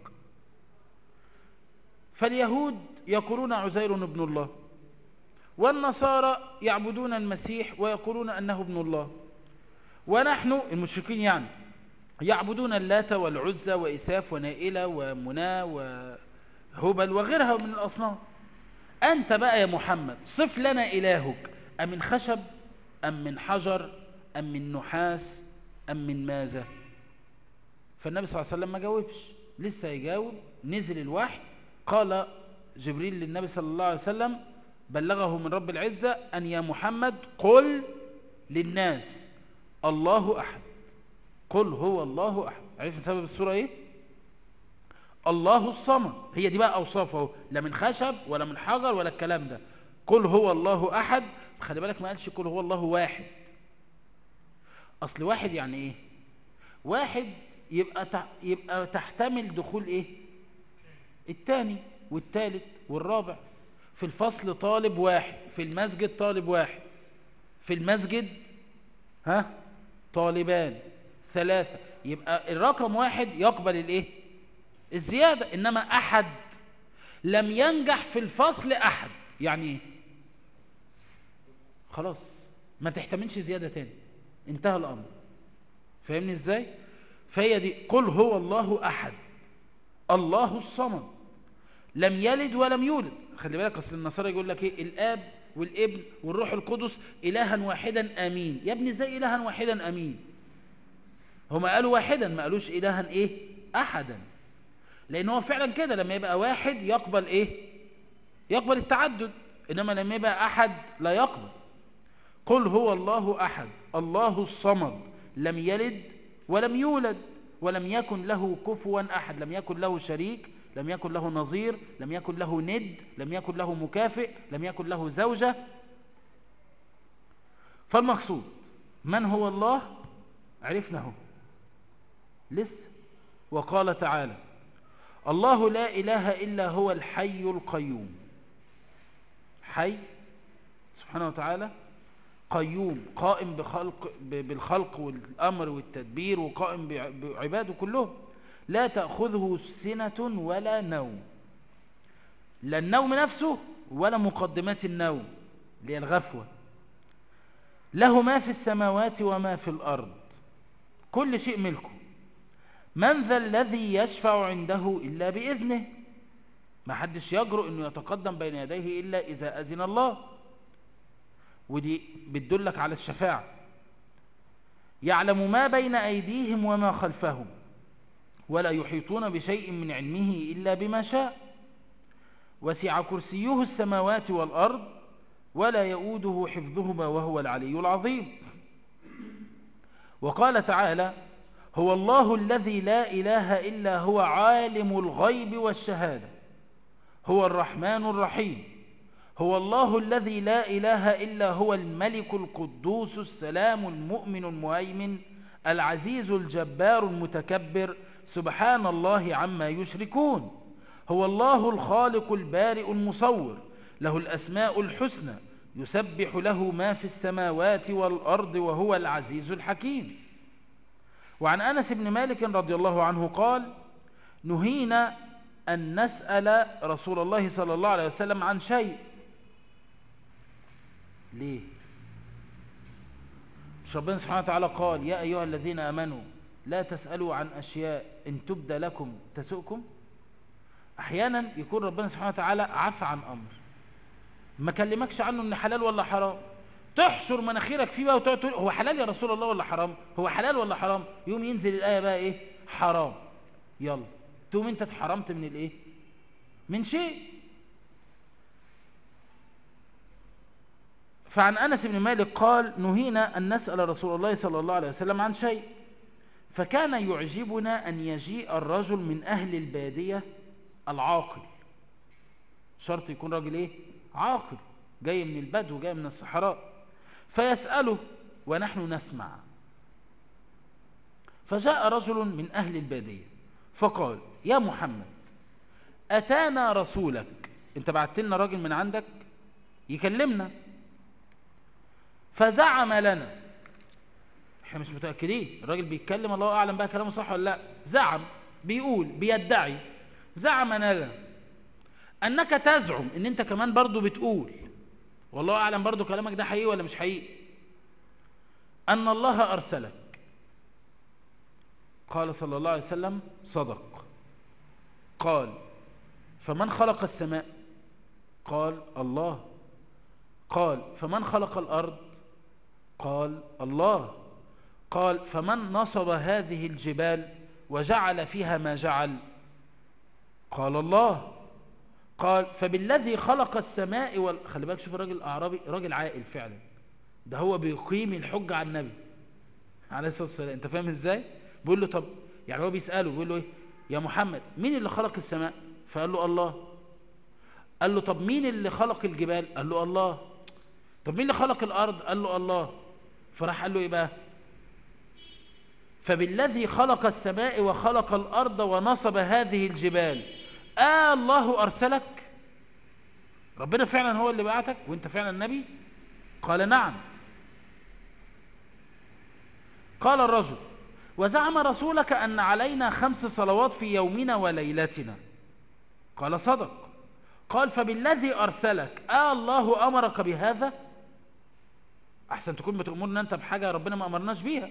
فاليهود يقولون عزير ابن الله والنصارى يعبدون المسيح ويقولون أنه ابن الله ونحن المشركين يعني يعبدون اللات والعزى وإساف ونائلة ومنى وهبل وغيرها من الأصنام أنت بقى يا محمد صف لنا إلهك أم من خشب أم من حجر أم من نحاس أم من ماذا فالنبي صلى الله عليه وسلم ما جاوبش لسه يجاوب نزل الوحي قال جبريل للنبي صلى الله عليه وسلم بلغه من رب العزة أن يا محمد قل للناس الله أحد قل هو الله أحد عرفت سبب السورة إيه الله الصمد هي دي بقى أوصافه لا من خشب ولا من حجر ولا الكلام ده قل هو الله أحد خلي بالك ما قالش قل هو الله واحد أصل واحد يعني إيه واحد يبقى يبقى تحتمل دخول إيه الثاني والثالث والرابع في الفصل طالب واحد في المسجد طالب واحد في المسجد ها طالبان ثلاثة يبقى الرقم واحد يقبل الايه الزيادة انما احد لم ينجح في الفصل احد يعني ايه خلاص ما تحتملش زيادة تاني انتهى الامر فاهمني ازاي فهي دي قل هو الله احد الله الصمد لم يلد ولم يولد خلي بالك اصل النصارى يقول لك ايه الاب والابن والروح القدس الها واحدا امين يا ابني ازاي الها واحدا امين هم قالوا واحدا ما قالوش الها ايه احدا لان هو فعلا كده لما يبقى واحد يقبل ايه يقبل التعدد انما لما يبقى احد لا يقبل قل هو الله احد الله الصمد لم يلد ولم يولد ولم يكن له كفوا احد لم يكن له شريك لم يكن له نظير لم يكن له ند لم يكن له مكافئ لم يكن له زوجة فالمقصود من هو الله عرفناه لسه وقال تعالى الله لا إله إلا هو الحي القيوم حي سبحانه وتعالى قيوم قائم بخلق بالخلق والأمر والتدبير وقائم بعباده كلهم لا تأخذه سنة ولا نوم لا النوم نفسه ولا مقدمات النوم اللي هي الغفوة له ما في السماوات وما في الأرض كل شيء ملكه من ذا الذي يشفع عنده إلا بإذنه ما حدش يجرؤ أنه يتقدم بين يديه إلا إذا أذن الله ودي بتدلك على الشفاعة يعلم ما بين أيديهم وما خلفهم ولا يحيطون بشيء من علمه إلا بما شاء وسع كرسيه السماوات والأرض ولا يؤوده حفظهما وهو العلي العظيم وقال تعالى هو الله الذي لا إله إلا هو عالم الغيب والشهادة هو الرحمن الرحيم هو الله الذي لا إله إلا هو الملك القدوس السلام المؤمن المهيمن العزيز الجبار المتكبر سبحان الله عما يشركون هو الله الخالق البارئ المصور له الأسماء الحسنى يسبح له ما في السماوات والأرض وهو العزيز الحكيم وعن أنس بن مالك رضي الله عنه قال نهينا أن نسأل رسول الله صلى الله عليه وسلم عن شيء ليه مش ربنا سبحانه وتعالى قال يا أيها الذين أمنوا لا تسألوا عن أشياء إن تبدى لكم تسؤكم أحيانا يكون ربنا سبحانه وتعالى عفى عن أمر ما كلمكش عنه إن حلال ولا حرام تحشر مناخيرك فيه بقى وتقعد تقول هو حلال يا رسول الله ولا حرام هو حلال ولا حرام يوم ينزل الآية بقى إيه حرام يلا تقوم أنت اتحرمت من الإيه من شيء فعن أنس بن مالك قال نهينا أن نسأل رسول الله صلى الله عليه وسلم عن شيء فكان يعجبنا أن يجيء الرجل من أهل البادية العاقل شرط يكون راجل إيه؟ عاقل جاي من البدو جاي من الصحراء فيسأله ونحن نسمع فجاء رجل من أهل البادية فقال يا محمد أتانا رسولك انت بعت لنا راجل من عندك يكلمنا فزعم لنا احنا مش متأكدين الراجل بيتكلم الله أعلم بقى كلامه صح ولا لا زعم بيقول بيدعي زعم لنا أنك تزعم ان انت كمان برضو بتقول والله أعلم برضو كلامك ده حقيقي ولا مش حقيقي أن الله أرسلك قال صلى الله عليه وسلم صدق قال فمن خلق السماء قال الله قال فمن خلق الأرض قال الله قال فمن نصب هذه الجبال وجعل فيها ما جعل قال الله قال فبالذي خلق السماء وال... خلي بالك شوف الراجل الأعرابي راجل عاقل فعلا ده هو بيقيم الحجة على النبي عليه الصلاة والسلام انت فاهم ازاي بيقول له طب يعني هو بيسأله بيقول له ايه يا محمد مين اللي خلق السماء فقال له الله قال له طب مين اللي خلق الجبال قال له الله طب مين اللي خلق الأرض قال له الله فراح قال له ايه بقى فبالذي خلق السماء وخلق الأرض ونصب هذه الجبال آه الله أرسلك ربنا فعلا هو اللي بعتك وانت فعلا نبي قال نعم قال الرجل وزعم رسولك أن علينا خمس صلوات في يومنا وليلتنا قال صدق قال فبالذي أرسلك آه الله أمرك بهذا أحسن تكون بتأمرنا أنت بحاجة ربنا ما أمرناش بيها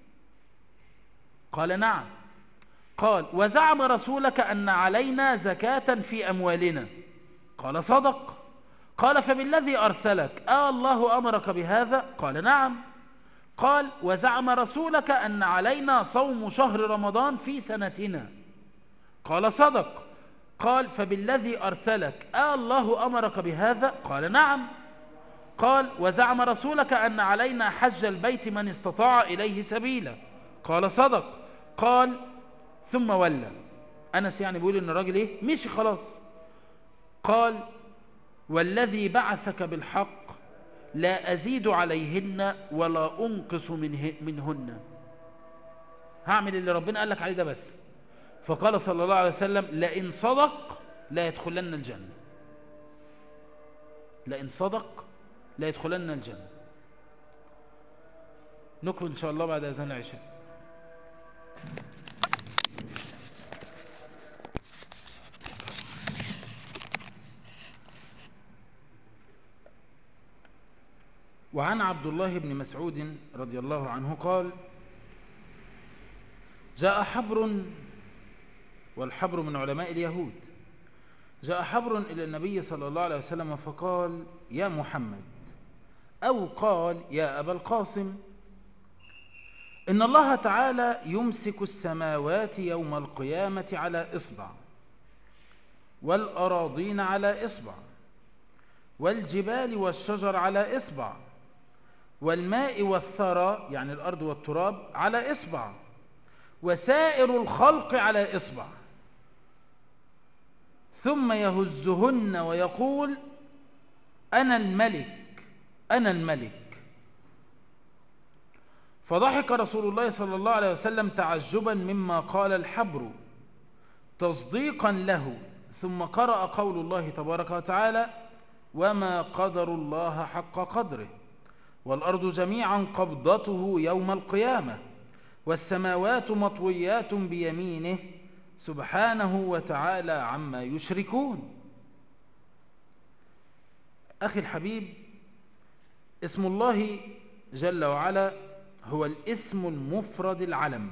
قال نعم قال وزعم رسولك أن علينا زكاة في أموالنا قال صدق قال فبالذي أرسلك آه الله أمرك بهذا قال نعم قال وزعم رسولك أن علينا صوم شهر رمضان في سنتنا قال صدق قال فبالذي أرسلك آه الله أمرك بهذا قال نعم قال وزعم رسولك أن علينا حج البيت من استطاع إليه سبيلا قال صدق قال ثم ولى أنس يعني بيقول إن الراجل إيه مشي خلاص قال والذي بعثك بالحق لا أزيد عليهن ولا أنقص منه منهن هعمل اللي ربنا قال لك عليه ده بس فقال صلى الله عليه وسلم لئن صدق لا يدخلن الجنة لئن صدق لا يدخلن الجنة نكمل إن شاء الله بعد أذان العشاء وعن عبد الله بن مسعود رضي الله عنه قال جاء حبر والحبر من علماء اليهود جاء حبر إلى النبي صلى الله عليه وسلم فقال يا محمد أو قال يا أبا القاسم إن الله تعالى يمسك السماوات يوم القيامة على إصبع والأراضين على إصبع والجبال والشجر على إصبع والماء والثرى يعني الأرض والتراب على إصبع وسائر الخلق على إصبع ثم يهزهن ويقول أنا الملك أنا الملك فضحك رسول الله صلى الله عليه وسلم تعجبا مما قال الحبر تصديقا له ثم قرأ قول الله تبارك وتعالى وما قدر الله حق قدره والأرض جميعا قبضته يوم القيامة والسماوات مطويات بيمينه سبحانه وتعالى عما يشركون أخي الحبيب اسم الله جل وعلا هو الاسم المفرد العلم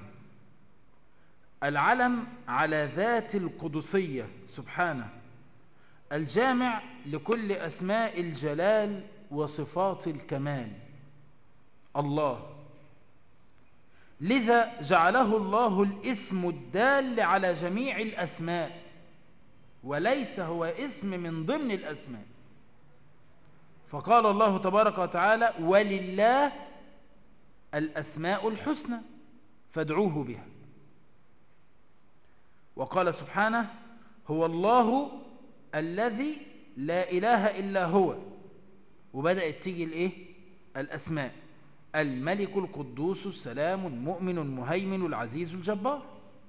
العلم على ذات القدسية سبحانه الجامع لكل أسماء الجلال وصفات الكمال الله لذا جعله الله الاسم الدال على جميع الأسماء وليس هو اسم من ضمن الأسماء فقال الله تبارك وتعالى ولله الأسماء الحسنى فادعوه بها وقال سبحانه هو الله الذي لا إله إلا هو وبدأت تيجي الإيه؟ الأسماء الملك القدوس السلام المؤمن المهيمن العزيز الجبار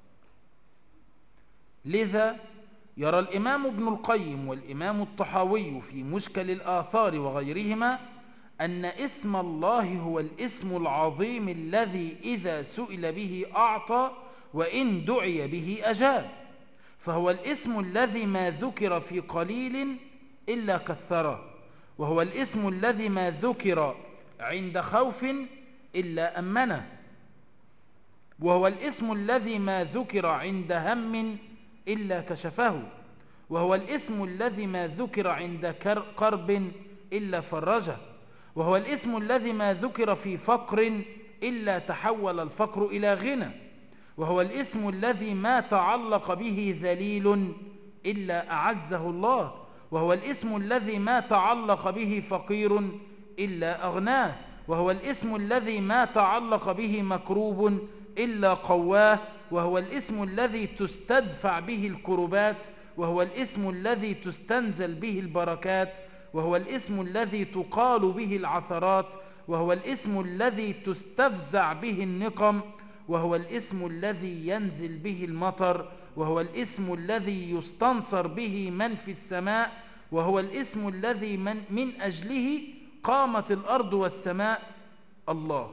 لذا يرى الإمام ابن القيم والإمام الطحاوي في مشكل الآثار وغيرهما أن اسم الله هو الاسم العظيم الذي إذا سئل به أعطى وإن دعي به أجاب فهو الاسم الذي ما ذكر في قليل إلا كثره وهو الاسم الذي ما ذكر عند خوف إلا أمنه وهو الاسم الذي ما ذكر عند هم إلا كشفه وهو الاسم الذي ما ذكر عند قرب إلا فرجه وهو الاسم الذي ما ذكر في فقر إلا تحول الفقر إلى غنى وهو الاسم الذي ما تعلق به ذليل إلا أعزه الله وهو الاسم الذي ما تعلق به فقير إلا أغناه وهو الاسم الذي ما تعلق به مكروب إلا قواه وهو الاسم الذي تستدفع به الكربات وهو الاسم الذي تستنزل به البركات وهو الاسم الذي تقال به العثرات وهو الاسم الذي تستفزع به النقم وهو الاسم الذي ينزل به المطر وهو الاسم الذي يستنصر به من في السماء وهو الاسم الذي من, من أجله قامت الأرض والسماء الله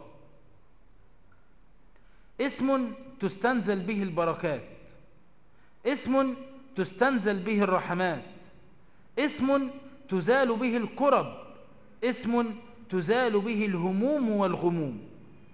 اسم تستنزل به البركات اسم تستنزل به الرحمات اسم تزال به الكرب اسم تزال به الهموم والغموم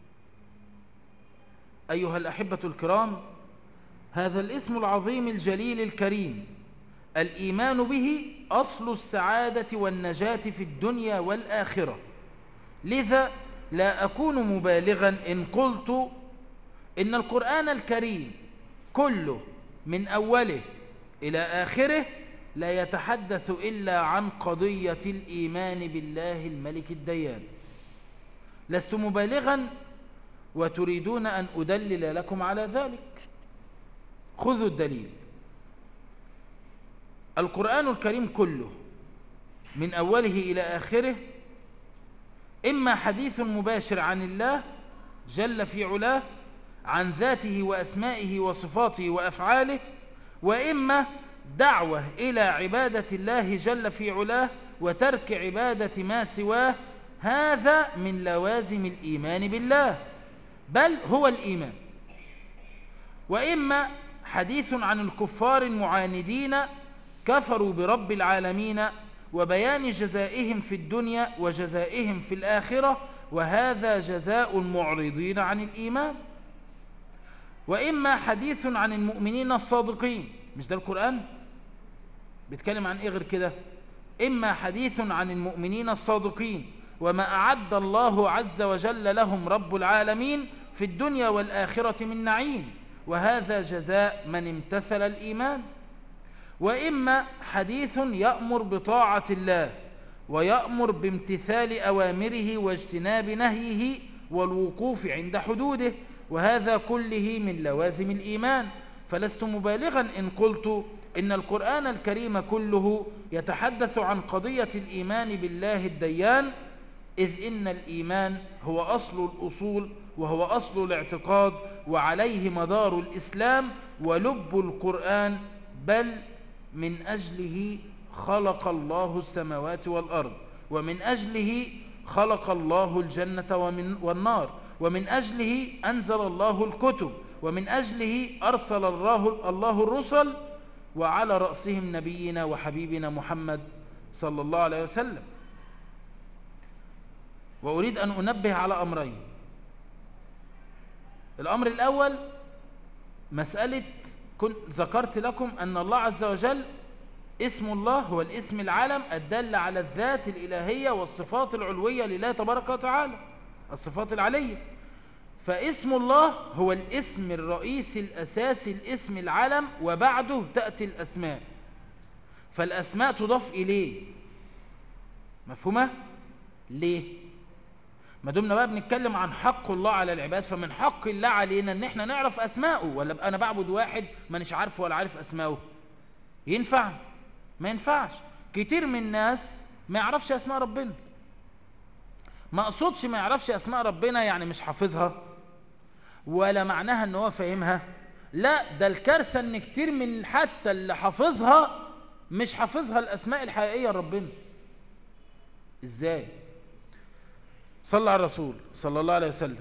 أيها الأحبة الكرام هذا الاسم العظيم الجليل الكريم الإيمان به أصل السعادة والنجاة في الدنيا والآخرة لذا لا أكون مبالغا إن قلت إن القرآن الكريم كله من أوله إلى آخره لا يتحدث إلا عن قضية الإيمان بالله الملك الديان لست مبالغا وتريدون أن أدلل لكم على ذلك خذوا الدليل القرآن الكريم كله من أوله إلى آخره إما حديث مباشر عن الله جل في علاه عن ذاته وأسمائه وصفاته وأفعاله وإما دعوة إلى عبادة الله جل في علاه وترك عبادة ما سواه هذا من لوازم الإيمان بالله بل هو الإيمان وإما حديث عن الكفار المعاندين كفروا برب العالمين وبيان جزائهم في الدنيا وجزائهم في الآخرة وهذا جزاء المعرضين عن الإيمان وإما حديث عن المؤمنين الصادقين مش ده القرآن بيتكلم عن إيه غير كده إما حديث عن المؤمنين الصادقين وما أعد الله عز وجل لهم رب العالمين في الدنيا والآخرة من نعيم وهذا جزاء من امتثل الإيمان وإما حديث يأمر بطاعة الله ويأمر بامتثال أوامره واجتناب نهيه والوقوف عند حدوده وهذا كله من لوازم الإيمان فلست مبالغا إن قلت إن القرآن الكريم كله يتحدث عن قضية الإيمان بالله الديان إذ إن الإيمان هو أصل الأصول وهو أصل الاعتقاد وعليه مدار الإسلام ولب القرآن بل من أجله خلق الله السماوات والأرض ومن أجله خلق الله الجنة والنار ومن أجله أنزل الله الكتب ومن أجله أرسل الله, الله الرسل وعلى رأسهم نبينا وحبيبنا محمد صلى الله عليه وسلم وأريد أن أنبه على أمرين الأمر الأول مسألة كنت ذكرت لكم أن الله عز وجل اسم الله هو الاسم العالم الدل على الذات الإلهية والصفات العلوية لله تبارك وتعالى الصفات العلية فاسم الله هو الاسم الرئيسي الأساسي الاسم العلم وبعده تأتي الأسماء فالأسماء تضاف إليه مفهومة؟ ليه؟ ما دمنا بقى بنتكلم عن حق الله على العباد فمن حق الله علينا ان احنا نعرف اسماءه ولا انا بعبد واحد مانيش عارفه ولا عارف اسماءه ينفع ما ينفعش كتير من الناس ما يعرفش اسماء ربنا ما اقصدش ما يعرفش اسماء ربنا يعني مش حافظها ولا معناها ان هو فاهمها لا ده الكارثه ان كتير من حتى اللي حافظها مش حافظها الاسماء الحقيقيه لربنا ازاي صلى على الرسول صلى الله عليه وسلم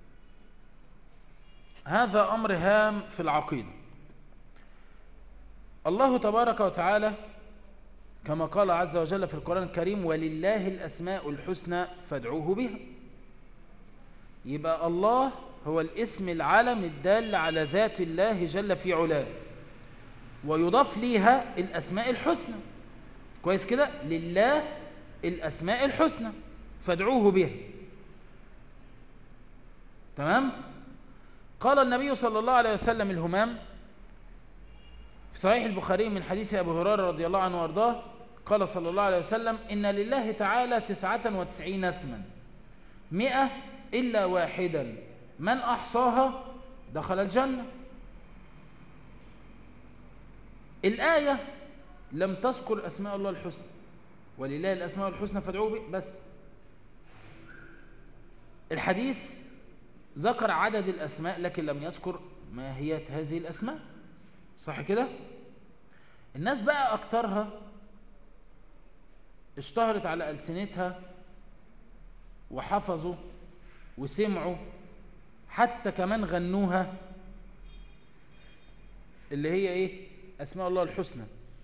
هذا امر هام في العقيده الله تبارك وتعالى كما قال عز وجل في القرآن الكريم ولله الأسماء الحسنى فادعوه بها يبقى الله هو الاسم العلم الدال على ذات الله جل في علاه ويضاف ليها الأسماء الحسنى كويس كده لله الأسماء الحسنى فادعوه بها تمام قال النبي صلى الله عليه وسلم الهمام في صحيح البخاري من حديث أبو هريرة رضي الله عنه وارضاه قال صلى الله عليه وسلم إن لله تعالى تسعة وتسعين اسما مئة إلا واحدا من أحصاها دخل الجنة الآية لم تذكر أسماء الله الحسنى ولله الأسماء الحسنى فادعوه به بس الحديث ذكر عدد الأسماء لكن لم يذكر ماهية هذه الأسماء صح كده الناس بقى أكترها اشتهرت على ألسنتها وحفظوا وسمعوا حتى كمان غنوها اللي هي ايه اسماء الله الحسنى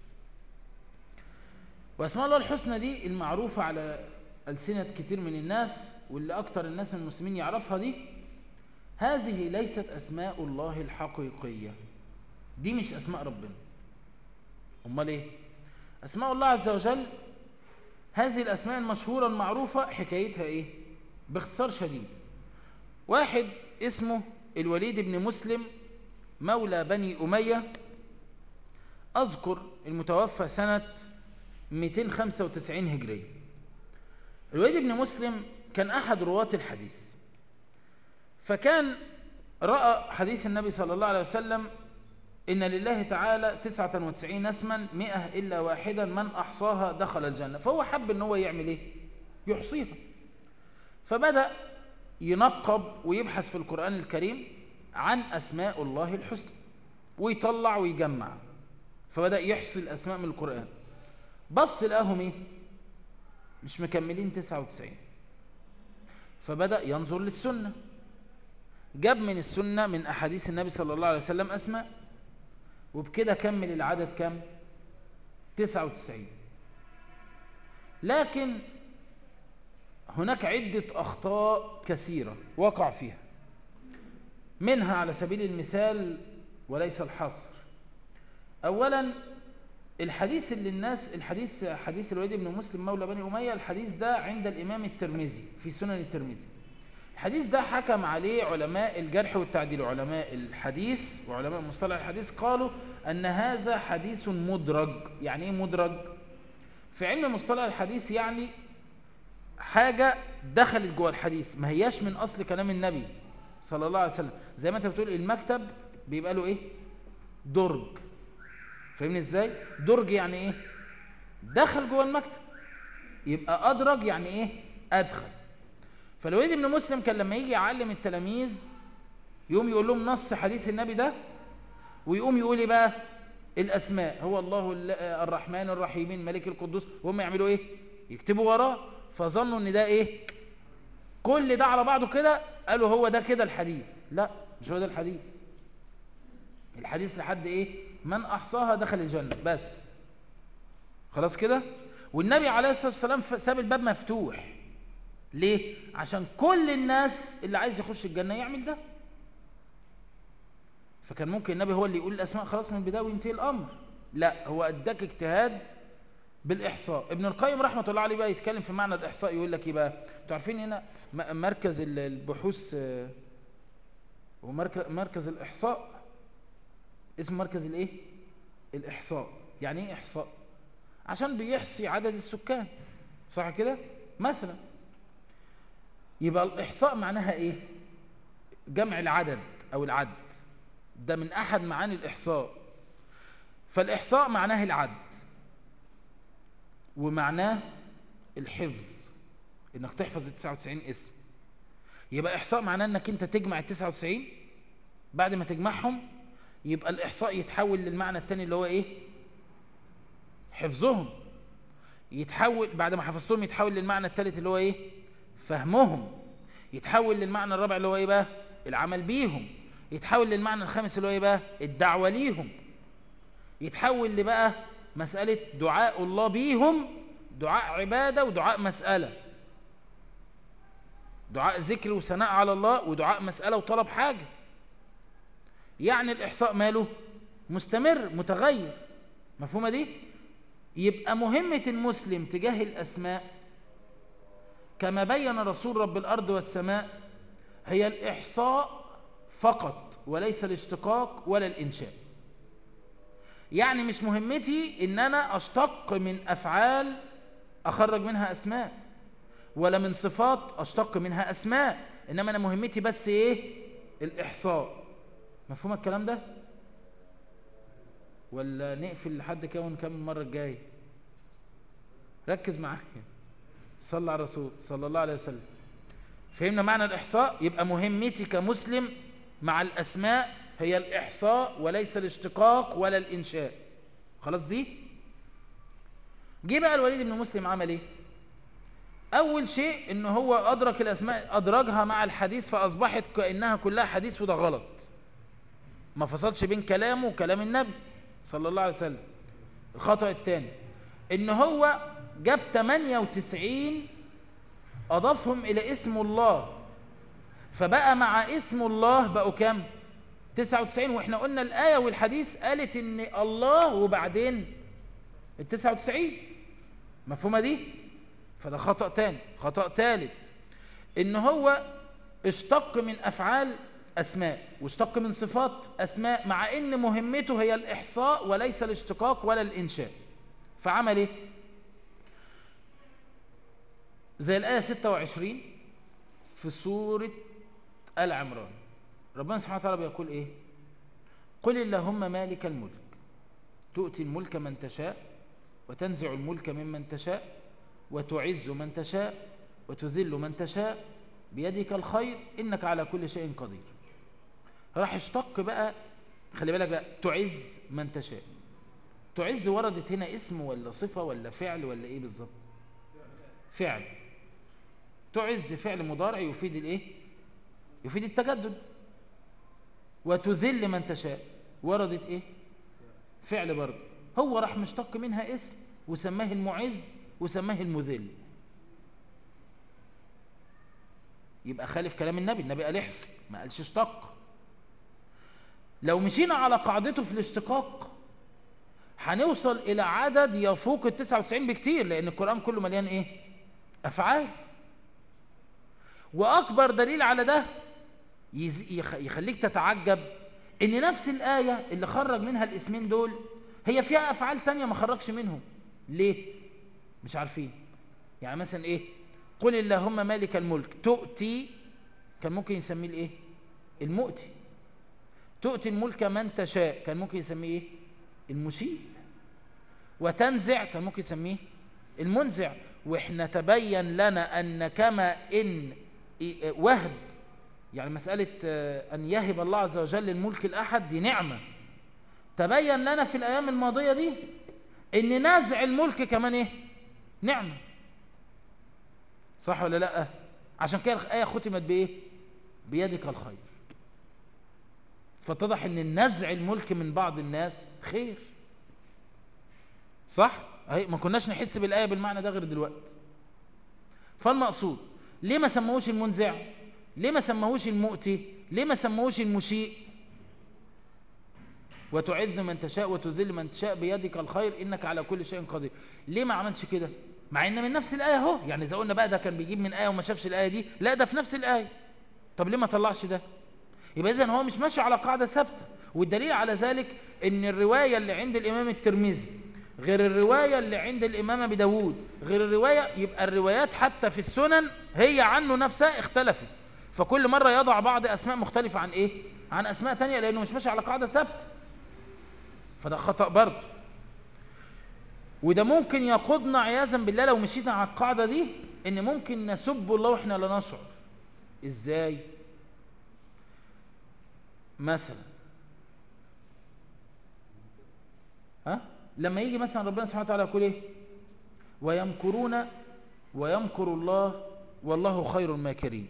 واسماء الله الحسنى دي المعروفة على ألسنة كتير من الناس واللي أكتر الناس المسلمين يعرفها دي هذه ليست أسماء الله الحقيقية دي مش أسماء ربنا أمال إيه أسماء الله عز وجل هذه الأسماء المشهورة المعروفة حكايتها إيه باختصار شديد واحد اسمه الوليد بن مسلم مولى بني أمية أذكر المتوفى سنة 295 هجرية الوليد بن مسلم كان أحد رواة الحديث فكان رأى حديث النبي صلى الله عليه وسلم إن لله تعالى تسعة وتسعين اسما مئة إلا واحدا من أحصاها دخل الجنة فهو حب إن هو يعمل إيه يحصيها فبدأ ينقب ويبحث في القرآن الكريم عن أسماء الله الحسنى ويطلع ويجمع فبدأ يحصي الأسماء من القرآن بص لقاهم إيه مش مكملين 99 فبدأ ينظر للسنة جاب من السنة من أحاديث النبي صلى الله عليه وسلم أسماء وبكده كمل العدد كم 99 لكن هناك عدة أخطاء كثيرة وقع فيها منها على سبيل المثال وليس الحصر أولا الحديث اللي الناس الحديث حديث الوليد بن مسلم مولى بني أمية الحديث ده عند الإمام الترمذي في سنن الترمذي الحديث ده حكم عليه علماء الجرح والتعديل علماء الحديث وعلماء مصطلح الحديث قالوا أن هذا حديث مدرج يعني إيه مدرج في علم مصطلح الحديث يعني حاجة دخلت جوه الحديث ما هياش من أصل كلام النبي صلى الله عليه وسلم زي ما انت بتقول المكتب بيبقى له ايه درج فاهمني ازاي درج يعني ايه دخل جوه المكتب يبقى ادرج يعني ايه ادخل فالوليد بن مسلم كان لما يجي يعلم التلاميذ يقوم يقول لهم نص حديث النبي ده ويقوم يقول ايه بقى الاسماء هو الله الرحمن الرحيم الملك القدوس وهم يعملوا ايه يكتبوا وراه فظنوا ان ده ايه كل ده على بعضه كده قالوا هو ده كده الحديث لا مش هو ده الحديث الحديث لحد ايه من احصاها دخل الجنة بس خلاص كده والنبي عليه الصلاة والسلام ساب الباب مفتوح ليه عشان كل الناس اللي عايز يخش الجنة يعمل ده فكان ممكن النبي هو اللي يقول الاسماء خلاص من البداية وينتهي الامر لا هو اداك اجتهاد بالاحصاء ابن القيم رحمة الله عليه بقى يتكلم في معنى الاحصاء يقول لك ايه بقى انتوا عارفين هنا مركز البحوث ومركز الاحصاء اسمه مركز الايه الاحصاء يعني ايه احصاء عشان بيحصي عدد السكان صح كده مثلا يبقى الإحصاء معناها إيه جمع العدد أو العد ده من أحد معاني الإحصاء فالإحصاء معناه العد ومعناه الحفظ إنك تحفظ ال 99 اسم يبقى إحصاء معناه إنك أنت تجمع ال 99 بعد ما تجمعهم يبقى الإحصاء يتحول للمعنى الثاني اللي هو إيه حفظهم يتحول بعد ما حفظتهم يتحول للمعنى الثالث اللي هو ايه فهمهم يتحول للمعنى الرابع اللي هو ايه بقى العمل بيهم يتحول للمعنى الخامس اللي هو ايه بقى الدعوة ليهم يتحول لبقى مسألة دعاء الله بيهم دعاء عبادة ودعاء مسألة دعاء ذكر وثناء على الله ودعاء مسألة وطلب حاجة يعني الإحصاء ماله مستمر متغير مفهومة دي يبقى مهمة المسلم تجاه الأسماء كما بين رسول رب الأرض والسماء هي الإحصاء فقط وليس الاشتقاق ولا الإنشاء يعني مش مهمتي ان انا اشتق من افعال اخرج منها اسماء ولا من صفات اشتق منها اسماء انما انا مهمتي بس ايه الاحصاء مفهوم الكلام ده ولا نقفل لحد كده ونكمل المره الجايه ركز معايا صلى على الرسول صلى الله عليه وسلم فهمنا معنى الاحصاء يبقى مهمتي كمسلم مع الاسماء هي الاحصاء وليس الاشتقاق ولا الانشاء خلاص دي جه بقى الوليد بن مسلم عمل ايه اول شيء ان هو ادرك الاسماء ادرجها مع الحديث فاصبحت كانها كلها حديث وده غلط ما فصلش بين كلامه وكلام النبي صلى الله عليه وسلم الخطأ الثاني ان هو جاب 98 اضافهم الى اسم الله فبقى مع اسم الله بقوا كام 99 واحنا قلنا الآية والحديث قالت ان الله وبعدين ال 99 مفهومة دي فده خطأ تاني خطأ ثالث ان هو اشتق من افعال اسماء واشتق من صفات اسماء مع ان مهمته هي الاحصاء وليس الاشتقاق ولا الانشاء فعمل ايه زي الآية 26 في سورة آل عمران ربنا سبحانه وتعالى بيقول ايه قل اللهم مالك الملك تؤتي الملك من تشاء وتنزع الملك ممن تشاء وتعز من تشاء وتذل من تشاء بيدك الخير إنك على كل شيء قدير راح اشتق بقى خلي بالك بقى تعز من تشاء تعز وردت هنا اسم ولا صفة ولا فعل ولا ايه بالظبط فعل تعز فعل مضارع يفيد الايه يفيد التجدد وتذل من تشاء وردت ايه فعل برضه هو راح مشتق منها اسم وسماه المعز وسماه المذل يبقى خالف كلام النبي النبي قال احصي ما قالش اشتق لو مشينا على قاعدته في الاشتقاق هنوصل الى عدد يفوق ال 99 بكتير لان القرآن كله مليان ايه افعال واكبر دليل على ده يخليك تتعجب ان نفس الآية اللي خرج منها الاسمين دول هي فيها افعال تانية ما خرجش منهم ليه مش عارفين يعني مثلا ايه قل اللهم مالك الملك تؤتي كان ممكن يسميه الايه المؤتي تؤتي الملك من تشاء كان ممكن يسميه ايه المشيء وتنزع كان ممكن يسميه المنزع واحنا تبين لنا ان كما ان وهب يعني مسألة أن يهب الله عز وجل الملك الأحد دي نعمة تبين لنا في الأيام الماضية دي أن نزع الملك كمان إيه نعمة صح ولا لا عشان كده الآية ختمت بإيه بيدك الخير فاتضح أن نزع الملك من بعض الناس خير صح أهي ما كناش نحس بالآية بالمعنى ده غير دلوقتي فالمقصود ليه ما سموهوش المنزع ليه ما سموهوش المؤتي ليه ما سموهوش المشيء وتعز من تشاء وتذل من تشاء بيدك الخير انك على كل شيء قدير ليه ما عملش كده مع ان من نفس الايه اهو يعني اذا قلنا بقى ده كان بيجيب من ايه وما شافش الايه دي لا ده في نفس الايه طب ليه ما طلعش ده يبقى اذا هو مش ماشي على قاعده ثابته والدليل على ذلك ان الروايه اللي عند الامام الترمذي غير الرواية اللي عند الإمام بداود غير الرواية يبقى الروايات حتى في السنن هي عنه نفسها اختلفت فكل مرة يضع بعض أسماء مختلفة عن إيه؟ عن أسماء تانية لأنه مش ماشي على قاعدة ثابتة فده خطأ برضه وده ممكن يقودنا عياذا بالله لو مشينا على القاعدة دي ان ممكن نسب الله واحنا لا نشعر ازاي مثلا ها لما يجي مثلا ربنا سبحانه وتعالى يقول ايه ويمكرون ويمكر الله والله خير الماكرين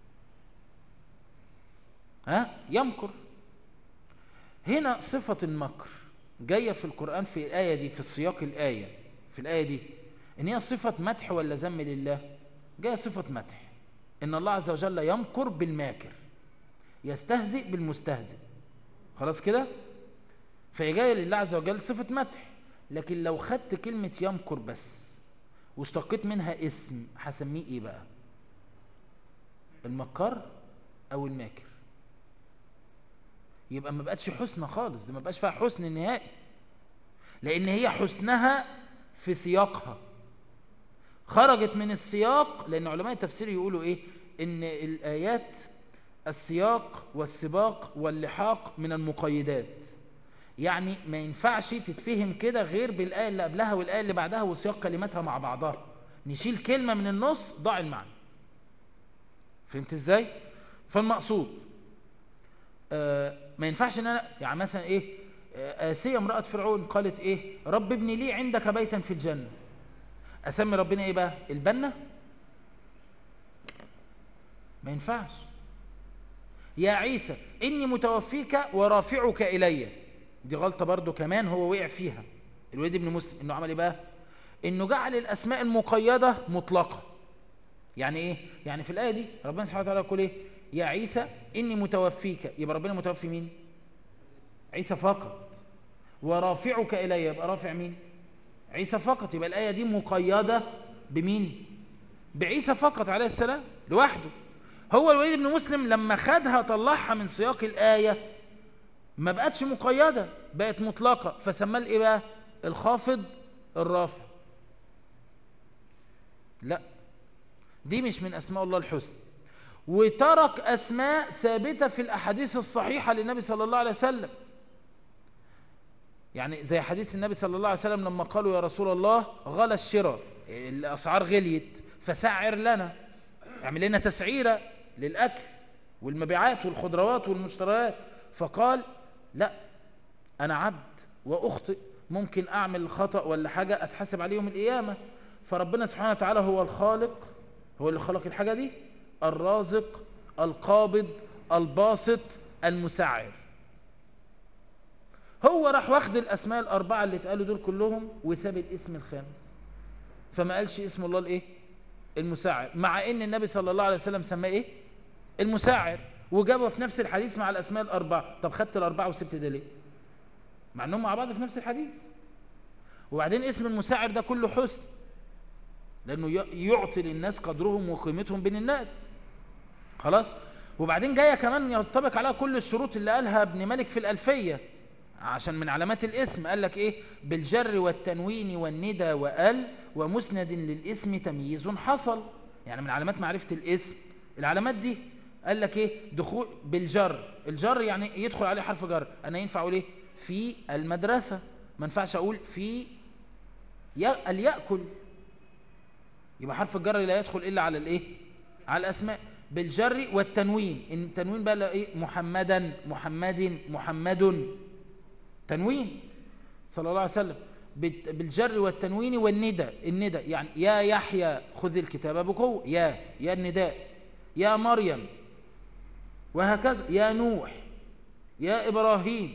ها يمكر هنا صفة المكر جاية في القرآن في الآية دي في السياق الآية في الآية دي إن هي صفة مدح ولا ذم لله جاية صفة مدح إن الله عز وجل يمكر بالماكر يستهزئ بالمستهزئ خلاص كده فهي جاية لله عز وجل صفة مدح لكن لو خدت كلمة يمكر بس واشتقيت منها اسم هسميه ايه بقى المكر او الماكر يبقى ما بقتش حسنى خالص ده ما بقاش فيها حسن نهائي لان هي حسنها في سياقها خرجت من السياق لان علماء التفسير يقولوا ايه ان الايات السياق والسباق واللحاق من المقيدات يعني ما ينفعش تتفهم كده غير بالآية اللي قبلها والآية اللي بعدها وسياق كلماتها مع بعضها نشيل كلمة من النص ضاع المعنى فهمت ازاي فالمقصود آه ما ينفعش ان انا يعني مثلا ايه آه آسية امرأة فرعون قالت ايه رب ابني لي عندك بيتا في الجنة اسمي ربنا ايه بقى البنة ما ينفعش يا عيسى اني متوفيك ورافعك الي دي غلطة برضو كمان هو وقع فيها الوليد ابن مسلم انه عمل ايه بقى انه جعل الاسماء المقيدة مطلقة يعني ايه يعني في الايه دي ربنا سبحانه وتعالى يقول ايه يا عيسى اني متوفيك يبقى ربنا متوفي مين عيسى فقط ورافعك الي يبقى رافع مين عيسى فقط يبقى الايه دي مقيده بمين بعيسى فقط عليه السلام لوحده هو الوليد بن مسلم لما خدها طلعها من سياق الايه ما بقتش مقيده بقت مطلقه فسماه الايه بقى الخافض الرافع لا دي مش من اسماء الله الحسنى وترك اسماء ثابته في الاحاديث الصحيحه للنبي صلى الله عليه وسلم يعني زي حديث النبي صلى الله عليه وسلم لما قالوا يا رسول الله غلى الشراء الاسعار غليت فسعر لنا اعمل لنا تسعيره للاكل والمبيعات والخضروات والمشتريات فقال لا انا عبد واخطئ ممكن اعمل خطا ولا حاجه اتحاسب عليه يوم القيامه فربنا سبحانه وتعالى هو الخالق هو اللي خلق الحاجه دي الرازق القابض الباسط المسعر هو راح واخد الاسماء الاربعه اللي اتقالوا دول كلهم وساب الاسم الخامس فما قالش اسم الله الايه المسعر مع ان النبي صلى الله عليه وسلم سماه ايه المسعر وجابه في نفس الحديث مع الاسماء الاربعه طب خدت الاربعه وسبت ده ليه مع انهم مع بعض في نفس الحديث وبعدين اسم المسعر ده كله حسن لانه يعطي للناس قدرهم وقيمتهم بين الناس خلاص وبعدين جايه كمان ينطبق عليها كل الشروط اللي قالها ابن مالك في الالفيه عشان من علامات الاسم قال لك ايه بالجر والتنوين والندى وال ومسند للاسم تمييز حصل يعني من علامات معرفه الاسم العلامات دي قال لك ايه دخول بالجر الجر يعني يدخل عليه حرف جر انا ينفع اقول ايه في المدرسه ما ينفعش اقول في الياكل يبقى حرف الجر لا يدخل الا على الايه على الاسماء بالجر والتنوين التنوين بقى ايه محمدا محمد محمد تنوين صلى الله عليه وسلم بالجر والتنوين والندى الندى يعني يا يحيى خذ الكتاب بقوه يا يا النداء يا مريم وهكذا يا نوح يا ابراهيم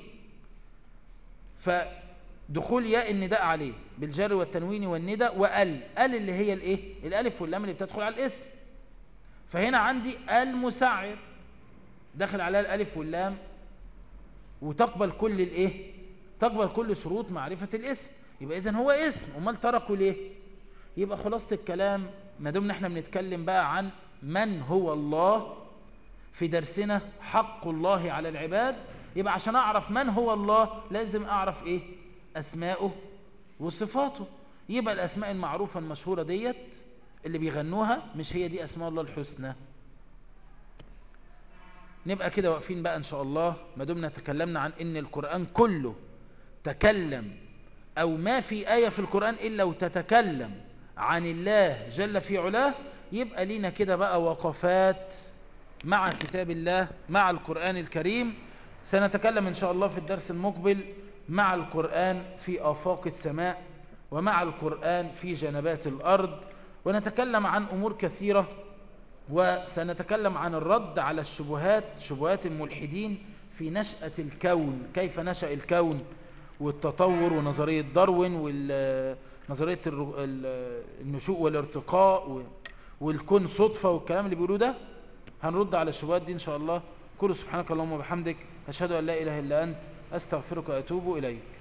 فدخول ياء النداء عليه بالجر والتنوين والندى وال ال اللي هي الايه الالف واللام اللي بتدخل على الاسم فهنا عندي المسعر داخل عليها الالف واللام وتقبل كل الايه تقبل كل شروط معرفة الاسم يبقى اذا هو اسم امال تركوا ليه يبقى خلاصة الكلام ما دمنا احنا بنتكلم بقى عن من هو الله في درسنا حق الله على العباد يبقى عشان اعرف من هو الله لازم اعرف ايه اسماؤه وصفاته يبقى الأسماء المعروفة المشهورة ديت اللي بيغنوها مش هي دي أسماء الله الحسنى نبقى كده واقفين بقى إن شاء الله ما دمنا تكلمنا عن إن القرآن كله تكلم أو ما في آية في القرآن إلا وتتكلم عن الله جل في علاه يبقى لينا كده بقى وقفات مع كتاب الله مع القرآن الكريم سنتكلم إن شاء الله في الدرس المقبل مع القرآن في آفاق السماء ومع القرآن في جنبات الأرض ونتكلم عن أمور كثيرة وسنتكلم عن الرد على الشبهات شبهات الملحدين في نشأة الكون كيف نشأ الكون والتطور ونظرية داروين ونظرية النشوء والارتقاء والكون صدفة والكلام اللي بيقولوه ده هنرد على الشبهات دي إن شاء الله كل سبحانك اللهم وبحمدك أشهد أن لا إله إلا أنت أستغفرك وأتوب إليك